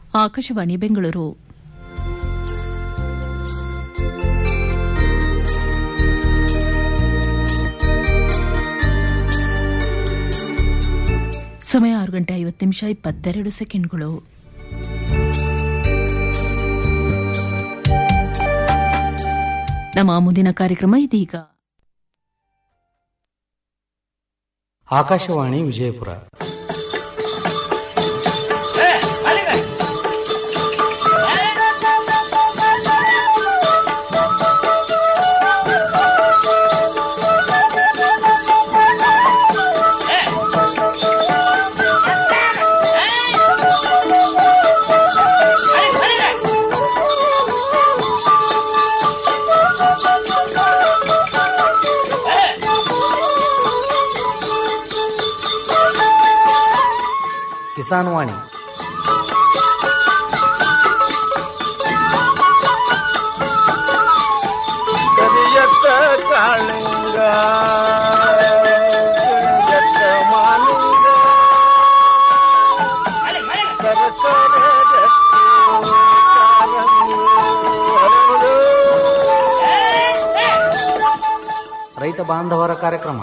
ಆಕಾಶವಾಣಿ ಬೆಂಗಳೂರು ಸಮಯ ಆರು ಗಂಟೆ ಐವತ್ತು ನಿಮಿಷ ಇಪ್ಪತ್ತೆರಡು ಸೆಕೆಂಡ್ಗಳು ನಮ್ಮ ಮುಂದಿನ ಕಾರ್ಯಕ್ರಮ ಇದೀಗ ಆಕಾಶವಾಣಿ ವಿಜಯಪುರ ಕಿಸಾನ್ ವಾಣಿ ಕರಿಯತ್ತ ಕಾಳಿಂಗ ಕರಿಯತ್ತ ಮಾಲಿಂಗ ಸರಕಾರ ರೈತ ಬಾಂಧವರ ಕಾರ್ಯಕ್ರಮ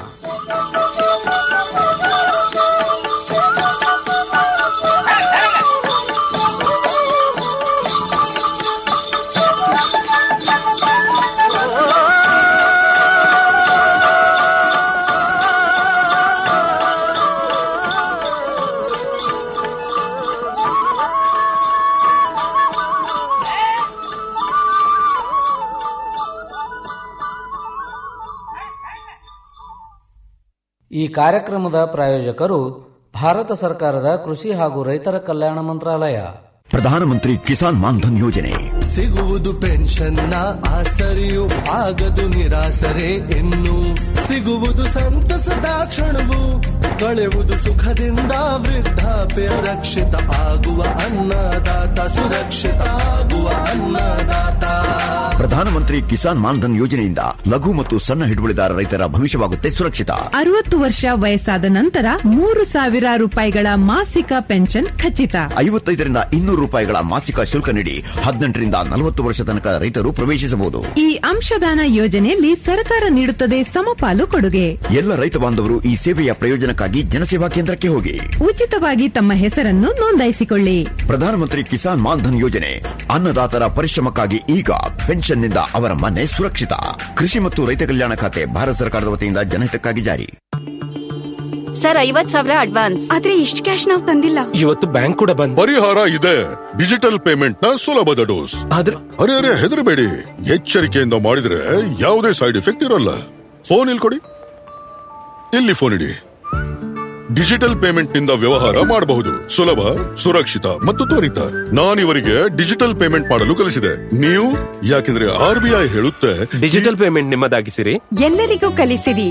ಈ ಕಾರ್ಯಕ್ರಮದ ಪ್ರಾಯೋಜಕರು ಭಾರತ ಸರ್ಕಾರದ ಕೃಷಿ ಹಾಗೂ ರೈತರ ಕಲ್ಯಾಣ ಮಂತ್ರಾಲಯ ಪ್ರಧಾನಮಂತ್ರಿ ಕಿಸಾನ್ ಮಾನ್ಧನ್ ಯೋಜನೆ ಸಿಗುವುದು ಪೆನ್ಷನ್ನ ಆಸರೆಯು ಆಗದು ನಿರಾಸರೆ ಇನ್ನು ಸಿಗುವುದು ಸಂತಸದ ಕ್ಷಣವು ಕಳೆಯುವುದು ಸುಖದಿಂದ ವೃದ್ಧಾಪ್ಯ ರಕ್ಷಿತ ಆಗುವ ಅನ್ನದಾತ ಸುರಕ್ಷಿತ ಆಗುವ ಅನ್ನದಾತ ಪ್ರಧಾನಮಂತ್ರಿ ಕಿಸಾನ್ ಮಾನ್ಧನ್ ಯೋಜನೆಯಿಂದ ಲಘು ಮತ್ತು ಸಣ್ಣ ಹಿಡುವಳಿದಾರ ರೈತರ ಭವಿಷ್ಯವಾಗುತ್ತೆ ಸುರಕ್ಷಿತ ಅರವತ್ತು ವರ್ಷ ವಯಸ್ಸಾದ ನಂತರ ಮೂರು ಸಾವಿರ ರೂಪಾಯಿಗಳ ಮಾಸಿಕ ಪೆನ್ಷನ್ ಖಚಿತ ಐವತ್ತೈದರಿಂದ ಇನ್ನೂರು ರೂಪಾಯಿಗಳ ಮಾಸಿಕ ಶುಲ್ಕ ನೀಡಿ ಹದಿನೆಂಟರಿಂದ ನಲವತ್ತು ವರ್ಷ ತನಕ ರೈತರು ಪ್ರವೇಶಿಸಬಹುದು ಈ ಅಂಶದಾನ ಯೋಜನೆಯಲ್ಲಿ ಸರ್ಕಾರ ನೀಡುತ್ತದೆ ಸಮಪಾಲು ಕೊಡುಗೆ ಎಲ್ಲ ರೈತ ಬಾಂಧವರು ಈ ಸೇವೆಯ ಪ್ರಯೋಜನಕ್ಕಾಗಿ ಜನಸೇವಾ ಕೇಂದ್ರಕ್ಕೆ ಹೋಗಿ ಉಚಿತವಾಗಿ ತಮ್ಮ ಹೆಸರನ್ನು ನೋಂದಾಯಿಸಿಕೊಳ್ಳಿ ಪ್ರಧಾನಮಂತ್ರಿ ಕಿಸಾನ್ ಮಾನ್ಧನ್ ಯೋಜನೆ ಅನ್ನದಾತರ ಪರಿಶ್ರಮಕ್ಕಾಗಿ ಈಗ ಪೆನ್ಷನ್ನಿಂದ ಅವರ ಮನೆ ಸುರಕ್ಷಿತ ಕೃಷಿ ಮತ್ತು ರೈತ ಕಲ್ಯಾಣ ಖಾತೆ ಭಾರತ ಸರ್ಕಾರದ ವತಿಯಿಂದ ಜನಹಿತಕ್ಕಾಗಿ ಜಾರಿ ಸರ್ ಐವತ್ ಸಾವಿರ ಅಡ್ವಾನ್ಸ್ ಆದ್ರೆ ಇಷ್ಟು ಕ್ಯಾಶ್ ನಾವು ತಂದಿಲ್ಲ ಇವತ್ತು ಬ್ಯಾಂಕ್ ಕೂಡ ಬಂದ್ ಪರಿಹಾರ ಇದೆ ಡಿಜಿಟಲ್ ಪೇಮೆಂಟ್ ನ ಸುಲಭದ ಡೋಸ್ ಆದ್ರೆ ಅರೆ ಅರೆ ಹೆದರಬೇಡಿ ಎಚ್ಚರಿಕೆಯಿಂದ ಮಾಡಿದ್ರೆ ಯಾವುದೇ ಸೈಡ್ ಎಫೆಕ್ಟ್ ಇರಲ್ಲ ಫೋನ್ ಇಲ್ಲಿ ಕೊಡಿ ಇಲ್ಲಿ ಫೋನ್ ಇಡಿ ಡಿಜಿಟಲ್ ಪೇಮೆಂಟ್ ನಿಂದ ವ್ಯವಹಾರ ಮಾಡಬಹುದು ಸುಲಭ ಸುರಕ್ಷಿತ ಮತ್ತು ತ್ವರಿತ ನಾನಿವರಿಗೆ ಡಿಜಿಟಲ್ ಪೇಮೆಂಟ್ ಮಾಡಲು ಕಲಿಸಿದೆ ನೀವು ಯಾಕೆಂದ್ರೆ ಆರ್ ಬಿ ಐ ಹೇಳುತ್ತೆ ಡಿಜಿಟಲ್ ಪೇಮೆಂಟ್ ನಿಮ್ಮದಾಗಿಸಿರಿ ಎಲ್ಲರಿಗೂ ಕಲಿಸಿರಿ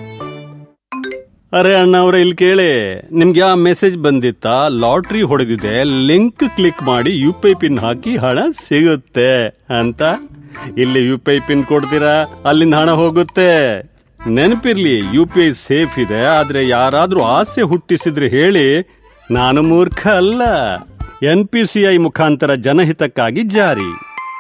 ಅರೆ ಅಣ್ಣ ಅವ್ರೆ ಇಲ್ಲಿ ಕೇಳಿ ನಿಮ್ಗೆ ಆ ಮೆಸೇಜ್ ಬಂದಿತ್ತಾ ಲಾಟ್ರಿ ಹೊಡೆದಿದೆ ಲಿಂಕ್ ಕ್ಲಿಕ್ ಮಾಡಿ ಯು ಪಿ ಐ ಪಿನ್ ಹಾಕಿ ಹಣ ಸಿಗುತ್ತೆ ಅಂತ ಇಲ್ಲಿ ಯು ಪಿ ಐ ಪಿನ್ ಕೊಡ್ತೀರಾ ಅಲ್ಲಿಂದ ಹಣ ಹೋಗುತ್ತೆ ನೆನಪಿರ್ಲಿ ಯು ಪಿ ಐ ಸೇಫ್ ಇದೆ ಆದ್ರೆ ಯಾರಾದ್ರೂ ಆಸೆ ಹುಟ್ಟಿಸಿದ್ರೆ ಹೇಳಿ ನಾನು ಮೂರ್ಖ ಅಲ್ಲ ಎನ್ ಪಿ ಸಿ ಐ ಮುಖಾಂತರ ಜನಹಿತಕ್ಕಾಗಿ ಜಾರಿ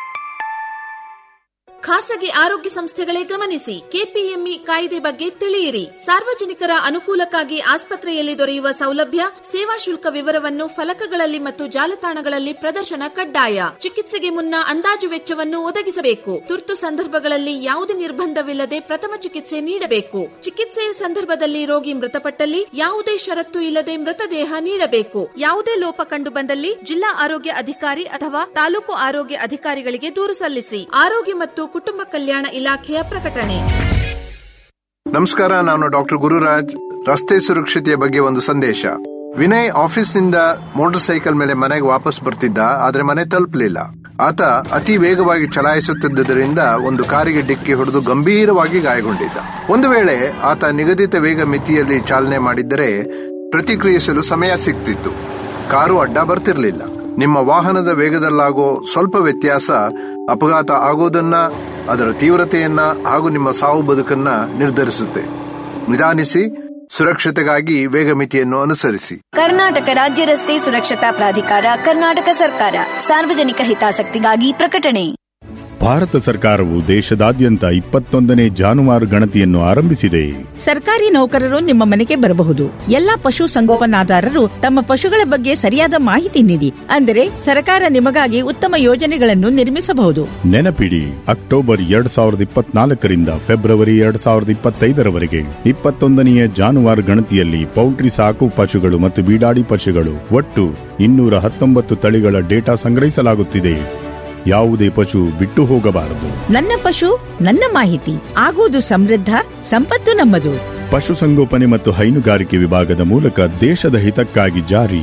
ಖಾಸಗಿ ಆರೋಗ್ಯ ಸಂಸ್ಥೆಗಳೇ ಗಮನಿಸಿ ಕೆಪಿಎಂಇ ಕಾಯ್ದೆ ಬಗ್ಗೆ ತಿಳಿಯಿರಿ ಸಾರ್ವಜನಿಕರ ಅನುಕೂಲಕ್ಕಾಗಿ ಆಸ್ಪತ್ರೆಯಲ್ಲಿ ದೊರೆಯುವ ಸೌಲಭ್ಯ ಸೇವಾ ಶುಲ್ಕ ವಿವರವನ್ನು ಫಲಕಗಳಲ್ಲಿ ಮತ್ತು ಜಾಲತಾಣಗಳಲ್ಲಿ ಪ್ರದರ್ಶನ ಕಡ್ಡಾಯ ಚಿಕಿತ್ಸೆಗೆ ಮುನ್ನ ಅಂದಾಜು ವೆಚ್ಚವನ್ನು ಒದಗಿಸಬೇಕು ತುರ್ತು ಸಂದರ್ಭಗಳಲ್ಲಿ ಯಾವುದೇ ನಿರ್ಬಂಧವಿಲ್ಲದೆ ಪ್ರಥಮ ಚಿಕಿತ್ಸೆ ನೀಡಬೇಕು ಚಿಕಿತ್ಸೆಯ ಸಂದರ್ಭದಲ್ಲಿ ರೋಗಿ ಮೃತಪಟ್ಟಲ್ಲಿ ಯಾವುದೇ ಷರತ್ತು ಇಲ್ಲದೆ ಮೃತದೇಹ ನೀಡಬೇಕು ಯಾವುದೇ ಲೋಪ ಕಂಡು ಬಂದಲ್ಲಿ ಜಿಲ್ಲಾ ಆರೋಗ್ಯ ಅಧಿಕಾರಿ ಅಥವಾ ತಾಲೂಕು ಆರೋಗ್ಯ ಅಧಿಕಾರಿಗಳಿಗೆ ದೂರು ಸಲ್ಲಿಸಿ ಆರೋಗ್ಯ ಮತ್ತು ಕುಟುಂಬ ಕಲ್ಯಾಣ ಇಲಾಖೆಯ ಪ್ರಕಟಣೆ ನಮಸ್ಕಾರ ನಾನು ಡಾಕ್ಟರ್ ಗುರುರಾಜ್ ರಸ್ತೆ ಸುರಕ್ಷತೆಯ ಬಗ್ಗೆ ಒಂದು ಸಂದೇಶ ವಿನಯ್ ಆಫೀಸ್ನಿಂದ ಮೋಟಾರ್ ಸೈಕಲ್ ಮೇಲೆ ಮನೆಗೆ ವಾಪಸ್ ಬರ್ತಿದ್ದ ಆದ್ರೆ ಮನೆ ತಲುಪಲಿಲ್ಲ ಆತ ಅತಿ ವೇಗವಾಗಿ ಚಲಾಯಿಸುತ್ತಿದ್ದರಿಂದ ಒಂದು ಕಾರಿಗೆ ಡಿಕ್ಕಿ ಹೊಡೆದು ಗಂಭೀರವಾಗಿ ಗಾಯಗೊಂಡಿದ್ದ ಒಂದು ವೇಳೆ ಆತ ನಿಗದಿತ ವೇಗ ಮಿತಿಯಲ್ಲಿ ಚಾಲನೆ ಮಾಡಿದ್ದರೆ ಪ್ರತಿಕ್ರಿಯಿಸಲು ಸಮಯ ಸಿಗ್ತಿತ್ತು ಕಾರು ಅಡ್ಡ ಬರ್ತಿರ್ಲಿಲ್ಲ ನಿಮ್ಮ ವಾಹನದ ವೇಗದಲ್ಲಾಗೋ ಸ್ವಲ್ಪ ವ್ಯತ್ಯಾಸ ಅಪಘಾತ ಆಗೋದನ್ನ ಅದರ ತೀವ್ರತೆಯನ್ನ ಹಾಗೂ ನಿಮ್ಮ ಸಾವು ಬದುಕನ್ನ ನಿರ್ಧರಿಸುತ್ತೆ ನಿಧಾನಿಸಿ ಸುರಕ್ಷತೆಗಾಗಿ ವೇಗ ಮಿತಿಯನ್ನು ಅನುಸರಿಸಿ ಕರ್ನಾಟಕ ರಾಜ್ಯ ರಸ್ತೆ ಸುರಕ್ಷತಾ ಪ್ರಾಧಿಕಾರ ಕರ್ನಾಟಕ ಸರ್ಕಾರ ಸಾರ್ವಜನಿಕ ಹಿತಾಸಕ್ತಿಗಾಗಿ ಪ್ರಕಟಣೆ ಭಾರತ ಸರ್ಕಾರವು ದೇಶದಾದ್ಯಂತ ಇಪ್ಪತ್ತೊಂದನೇ ಜಾನುವಾರು ಗಣತಿಯನ್ನು ಆರಂಭಿಸಿದೆ ಸರ್ಕಾರಿ ನೌಕರರು ನಿಮ್ಮ ಮನೆಗೆ ಬರಬಹುದು ಎಲ್ಲಾ ಪಶು ಸಂಗೋಪನಾದಾರರು ತಮ್ಮ ಪಶುಗಳ ಬಗ್ಗೆ ಸರಿಯಾದ ಮಾಹಿತಿ ನೀಡಿ ಅಂದರೆ ಸರ್ಕಾರ ನಿಮಗಾಗಿ ಉತ್ತಮ ಯೋಜನೆಗಳನ್ನು ನಿರ್ಮಿಸಬಹುದು ನೆನಪಿಡಿ ಅಕ್ಟೋಬರ್ ಎರಡ್ ಸಾವಿರದ ಇಪ್ಪತ್ನಾಲ್ಕರಿಂದ ಫೆಬ್ರವರಿ ಎರಡ್ ಸಾವಿರದ ಇಪ್ಪತ್ತೈದರವರೆಗೆ ಇಪ್ಪತ್ತೊಂದನೆಯ ಜಾನುವಾರು ಗಣತಿಯಲ್ಲಿ ಪೌಲ್ಟ್ರಿ ಸಾಕು ಪಶುಗಳು ಮತ್ತು ಬೀಡಾಡಿ ಪಶುಗಳು ಒಟ್ಟು ಇನ್ನೂರ ಹತ್ತೊಂಬತ್ತು ತಳಿಗಳ ಡೇಟಾ ಸಂಗ್ರಹಿಸಲಾಗುತ್ತಿದೆ ಯಾವುದೇ ಪಶು ಬಿಟ್ಟು ಹೋಗಬಾರದು ನನ್ನ ಪಶು ನನ್ನ ಮಾಹಿತಿ ಆಗುವುದು ಸಮೃದ್ಧ ಸಂಪತ್ತು ನಮ್ಮದು ಪಶುಸಂಗೋಪನೆ ಮತ್ತು ಹೈನುಗಾರಿಕೆ ವಿಭಾಗದ ಮೂಲಕ ದೇಶದ ಹಿತಕ್ಕಾಗಿ ಜಾರಿ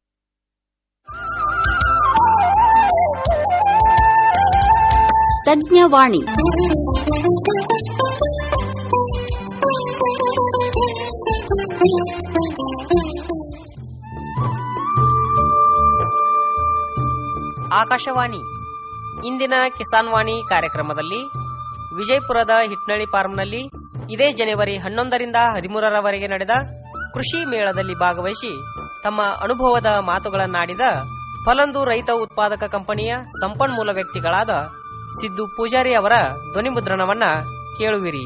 ತಜ್ಞವಾಣಿ ಆಕಾಶವಾಣಿ ಇಂದಿನ ಕಿಸಾನ್ ವಾಣಿ ಕಾರ್ಯಕ್ರಮದಲ್ಲಿ ವಿಜಯಪುರದ ಹಿಟ್ನಳ್ಳಿ ಫಾರ್ಮ್ನಲ್ಲಿ ಇದೇ ಜನವರಿ ಹನ್ನೊಂದರಿಂದ ಹದಿಮೂರರವರೆಗೆ ನಡೆದ ಕೃಷಿ ಮೇಳದಲ್ಲಿ ಭಾಗವಹಿಸಿ ತಮ್ಮ ಅನುಭವದ ಮಾತುಗಳನ್ನಾಡಿದ ಫಲಂದು ರೈತ ಉತ್ಪಾದಕ ಕಂಪನಿಯ ಸಂಪನ್ಮೂಲ ವ್ಯಕ್ತಿಗಳಾದ ಸಿದ್ದು ಪೂಜಾರಿ ಅವರ ಧ್ವನಿಮುದ್ರಣವನ್ನ ಕೇಳುವಿರಿ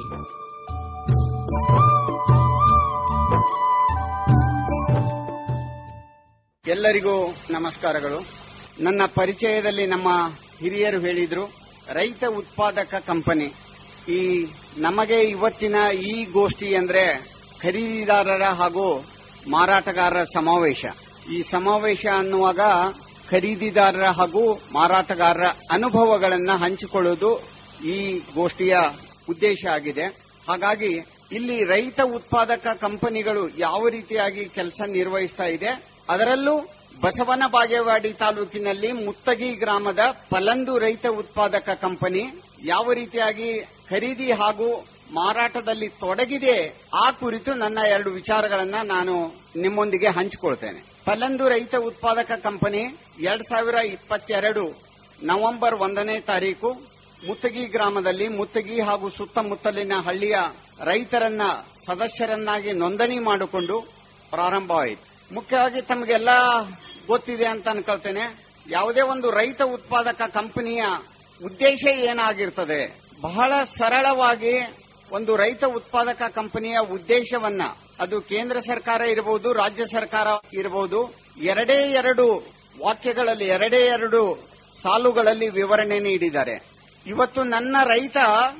ಎಲ್ಲರಿಗೂ ನಮಸ್ಕಾರಗಳು ನನ್ನ ಪರಿಚಯದಲ್ಲಿ ನಮ್ಮ ಹಿರಿಯರು ಹೇಳಿದ್ರು ರೈತ ಉತ್ಪಾದಕ ಕಂಪನಿ ಈ ನಮಗೆ ಇವತ್ತಿನ ಈ ಗೋಷ್ಠಿ ಅಂದ್ರೆ ಖರೀದಿದಾರರ ಹಾಗೂ ಮಾರಾಟಗಾರರ ಸಮಾವೇಶ ಈ ಸಮಾವೇಶ ಅನ್ನುವಾಗ ಖರೀದಿದಾರರ ಹಾಗೂ ಮಾರಾಟಗಾರರ ಅನುಭವಗಳನ್ನ ಹಂಚಿಕೊಳ್ಳುವುದು ಈ ಗೋಷ್ಠಿಯ ಉದ್ದೇಶ ಆಗಿದೆ ಹಾಗಾಗಿ ಇಲ್ಲಿ ರೈತ ಉತ್ಪಾದಕ ಕಂಪನಿಗಳು ಯಾವ ರೀತಿಯಾಗಿ ಕೆಲಸ ನಿರ್ವಹಿಸ್ತಾ ಇದೆ ಅದರಲ್ಲೂ ಬಸವನ ಬಾಗೇವಾಡಿ ತಾಲೂಕಿನಲ್ಲಿ ಮುತ್ತಗಿ ಗ್ರಾಮದ ಪಲಂದು ರೈತ ಉತ್ಪಾದಕ ಕಂಪನಿ ಯಾವ ರೀತಿಯಾಗಿ ಖರೀದಿ ಹಾಗೂ ಮಾರಾಟದಲ್ಲಿ ತೊಡಗಿದೆ ಆ ಕುರಿತು ನನ್ನ ಎರಡು ವಿಚಾರಗಳನ್ನ ನಾನು ನಿಮ್ಮೊಂದಿಗೆ ಹಂಚಿಕೊಳ್ತೇನೆ ಪಲಂದು ರೈತ ಉತ್ಪಾದಕ ಕಂಪನಿ ಎರಡ್ ಸಾವಿರ ಇಪ್ಪತ್ತೆರಡು ನವೆಂಬರ್ ಒಂದನೇ ತಾರೀಕು ಮುತ್ತಗಿ ಗ್ರಾಮದಲ್ಲಿ ಮುತ್ತಗಿ ಹಾಗೂ ಸುತ್ತಮುತ್ತಲಿನ ಹಳ್ಳಿಯ ರೈತರನ್ನ ಸದಸ್ಯರನ್ನಾಗಿ ನೋಂದಣಿ ಮಾಡಿಕೊಂಡು ಪ್ರಾರಂಭವಾಯಿತು ಮುಖ್ಯವಾಗಿ ತಮಗೆಲ್ಲ ಗೊತ್ತಿದೆ ಅಂತ ಅನ್ಕೊಳ್ತೇನೆ ಯಾವುದೇ ಒಂದು ರೈತ ಉತ್ಪಾದಕ ಕಂಪನಿಯ ಉದ್ದೇಶ ಏನಾಗಿರ್ತದೆ ಬಹಳ ಸರಳವಾಗಿ ಒಂದು ರೈತ ಉತ್ಪಾದಕ ಕಂಪನಿಯ ಉದ್ದೇಶವನ್ನ ಅದು ಕೇಂದ್ರ ಸರ್ಕಾರ ಇರಬಹುದು ರಾಜ್ಯ ಸರ್ಕಾರ ಇರಬಹುದು ಎರಡೇ ಎರಡು ವಾಕ್ಯಗಳಲ್ಲಿ ಎರಡೇ ಎರಡು ಸಾಲುಗಳಲ್ಲಿ ವಿವರಣೆ ನೀಡಿದ್ದಾರೆ ಇವತ್ತು ನನ್ನ ರೈತ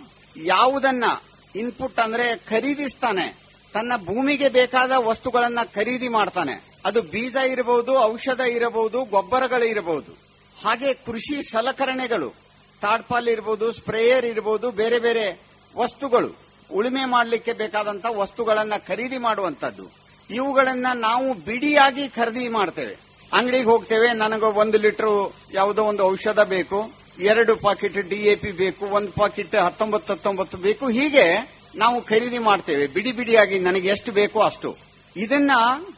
ಯಾವುದನ್ನ ಇನ್ಪುಟ್ ಅಂದ್ರೆ ಖರೀದಿಸ್ತಾನೆ ತನ್ನ ಭೂಮಿಗೆ ಬೇಕಾದ ವಸ್ತುಗಳನ್ನ ಖರೀದಿ ಮಾಡ್ತಾನೆ ಅದು ಬೀಜ ಇರಬಹುದು ಔಷಧ ಇರಬಹುದು ಗೊಬ್ಬರಗಳು ಇರಬಹುದು ಹಾಗೆ ಕೃಷಿ ಸಲಕರಣೆಗಳು ತಾಡ್ಪಾಲ್ ಇರಬಹುದು ಸ್ಪ್ರೇಯರ್ ಇರಬಹುದು ಬೇರೆ ಬೇರೆ ವಸ್ತುಗಳು ಉಳುಮೆ ಮಾಡಲಿಕ್ಕೆ ಬೇಕಾದಂತ ವಸ್ತುಗಳನ್ನ ಖರೀದಿ ಮಾಡುವಂತದ್ದು ಇವುಗಳನ್ನ ನಾವು ಬಿಡಿಯಾಗಿ ಖರೀದಿ ಮಾಡ್ತೇವೆ ಅಂಗಡಿಗೆ ಹೋಗ್ತೇವೆ ನನಗೆ ಒಂದು ಲೀಟರ್ ಯಾವುದೋ ಒಂದು ಔಷಧ ಬೇಕು ಎರಡು ಪಾಕೆಟ್ ಡಿಎಪಿ ಬೇಕು ಒಂದು ಪಾಕೆಟ್ ಹತ್ತೊಂಬತ್ತು ಹತ್ತೊಂಬತ್ತು ಬೇಕು ಹೀಗೆ ನಾವು ಖರೀದಿ ಮಾಡ್ತೇವೆ ಬಿಡಿ ಬಿಡಿಯಾಗಿ ನನಗೆ ಎಷ್ಟು ಬೇಕೋ ಅಷ್ಟು ಇದನ್ನ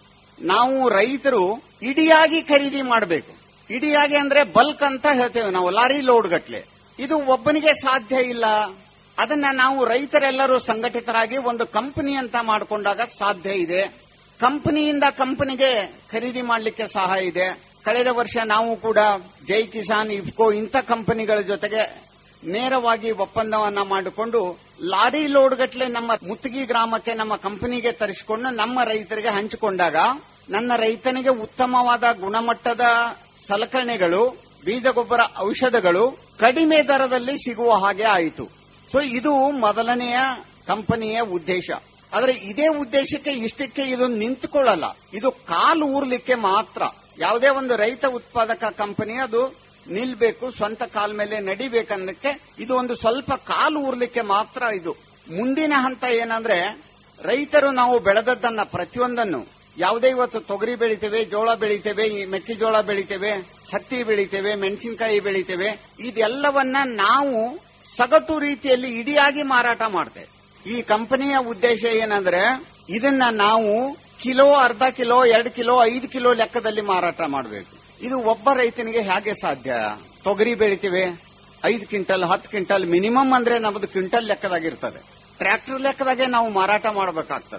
ನಾವು ರೈತರು ಇಡಿಯಾಗಿ ಖರೀದಿ ಮಾಡಬೇಕು ಇಡಿಯಾಗಿ ಅಂದ್ರೆ ಬಲ್ಕ್ ಅಂತ ಹೇಳ್ತೇವೆ ನಾವು ಲಾರಿ ಲೋಡ್ ಗಟ್ಲೆ ಇದು ಒಬ್ಬನಿಗೆ ಸಾಧ್ಯ ಇಲ್ಲ ಅದನ್ನ ನಾವು ರೈತರೆಲ್ಲರೂ ಸಂಘಟಿತರಾಗಿ ಒಂದು ಕಂಪನಿ ಅಂತ ಮಾಡಿಕೊಂಡಾಗ ಸಾಧ್ಯ ಇದೆ ಕಂಪನಿಯಿಂದ ಕಂಪನಿಗೆ ಖರೀದಿ ಮಾಡಲಿಕ್ಕೆ ಸಹಾಯ ಇದೆ ಕಳೆದ ವರ್ಷ ನಾವು ಕೂಡ ಜೈ ಕಿಸಾನ್ ಇಫ್ಕೋ ಇಂಥ ಕಂಪನಿಗಳ ಜೊತೆಗೆ ನೇರವಾಗಿ ಒಪ್ಪಂದವನ್ನ ಮಾಡಿಕೊಂಡು ಲಾರಿ ಲೋಡ್ ಗಟ್ಲೆ ನಮ್ಮ ಮುತ್ತಿಗೆ ಗ್ರಾಮಕ್ಕೆ ನಮ್ಮ ಕಂಪನಿಗೆ ತರಿಸಿಕೊಂಡು ನಮ್ಮ ರೈತರಿಗೆ ಹಂಚಿಕೊಂಡಾಗ ನನ್ನ ರೈತನಿಗೆ ಉತ್ತಮವಾದ ಗುಣಮಟ್ಟದ ಸಲಕರಣೆಗಳು ಬೀಜ ಗೊಬ್ಬರ ಔಷಧಗಳು ಕಡಿಮೆ ದರದಲ್ಲಿ ಸಿಗುವ ಹಾಗೆ ಆಯಿತು ಸೊ ಇದು ಮೊದಲನೆಯ ಕಂಪನಿಯ ಉದ್ದೇಶ ಆದರೆ ಇದೇ ಉದ್ದೇಶಕ್ಕೆ ಇಷ್ಟಕ್ಕೆ ಇದು ನಿಂತುಕೊಳ್ಳಲ್ಲ ಇದು ಕಾಲು ಊರ್ಲಿಕ್ಕೆ ಮಾತ್ರ ಯಾವುದೇ ಒಂದು ರೈತ ಉತ್ಪಾದಕ ಕಂಪನಿ ಅದು ನಿಲ್ಬೇಕು ಸ್ವಂತ ಕಾಲ್ ಮೇಲೆ ನಡಿಬೇಕನ್ನಕ್ಕೆ ಇದು ಒಂದು ಸ್ವಲ್ಪ ಕಾಲು ಊರ್ಲಿಕ್ಕೆ ಮಾತ್ರ ಇದು ಮುಂದಿನ ಹಂತ ಏನಂದ್ರೆ ರೈತರು ನಾವು ಬೆಳೆದದ್ದನ್ನ ಪ್ರತಿಯೊಂದನ್ನು ಯಾವುದೇ ಇವತ್ತು ತೊಗರಿ ಬೆಳಿತೇವೆ ಜೋಳ ಬೆಳಿತೇವೆ ಈ ಮೆಕ್ಕೆಜೋಳ ಬೆಳಿತೇವೆ ಹತ್ತಿ ಬೆಳಿತೇವೆ ಮೆಣಸಿನಕಾಯಿ ಬೆಳಿತೇವೆ ಇದೆಲ್ಲವನ್ನ ನಾವು ಸಗಟು ರೀತಿಯಲ್ಲಿ ಇಡಿಯಾಗಿ ಮಾರಾಟ ಮಾಡ್ತೇವೆ ಈ ಕಂಪನಿಯ ಉದ್ದೇಶ ಏನಂದ್ರೆ ಇದನ್ನ ನಾವು ಕಿಲೋ ಅರ್ಧ ಕಿಲೋ ಎರಡು ಕಿಲೋ ಐದು ಕಿಲೋ ಲೆಕ್ಕದಲ್ಲಿ ಮಾರಾಟ ಮಾಡಬೇಕು ಇದು ಒಬ್ಬ ರೈತನಿಗೆ ಹೇಗೆ ಸಾಧ್ಯ ತೊಗರಿ ಬೆಳಿತೀವಿ ಐದು ಕ್ವಿಂಟಲ್ ಹತ್ತು ಕ್ವಿಂಟಲ್ ಮಿನಿಮಮ್ ಅಂದ್ರೆ ನಮ್ಮದು ಕ್ವಿಂಟಲ್ ಲೆಕ್ಕದಾಗಿರ್ತದೆ ಟ್ರ್ಯಾಕ್ಟರ್ ಲೆಕ್ಕದಾಗೆ ನಾವು ಮಾರಾಟ ಮಾಡಬೇಕಾಗ್ತದೆ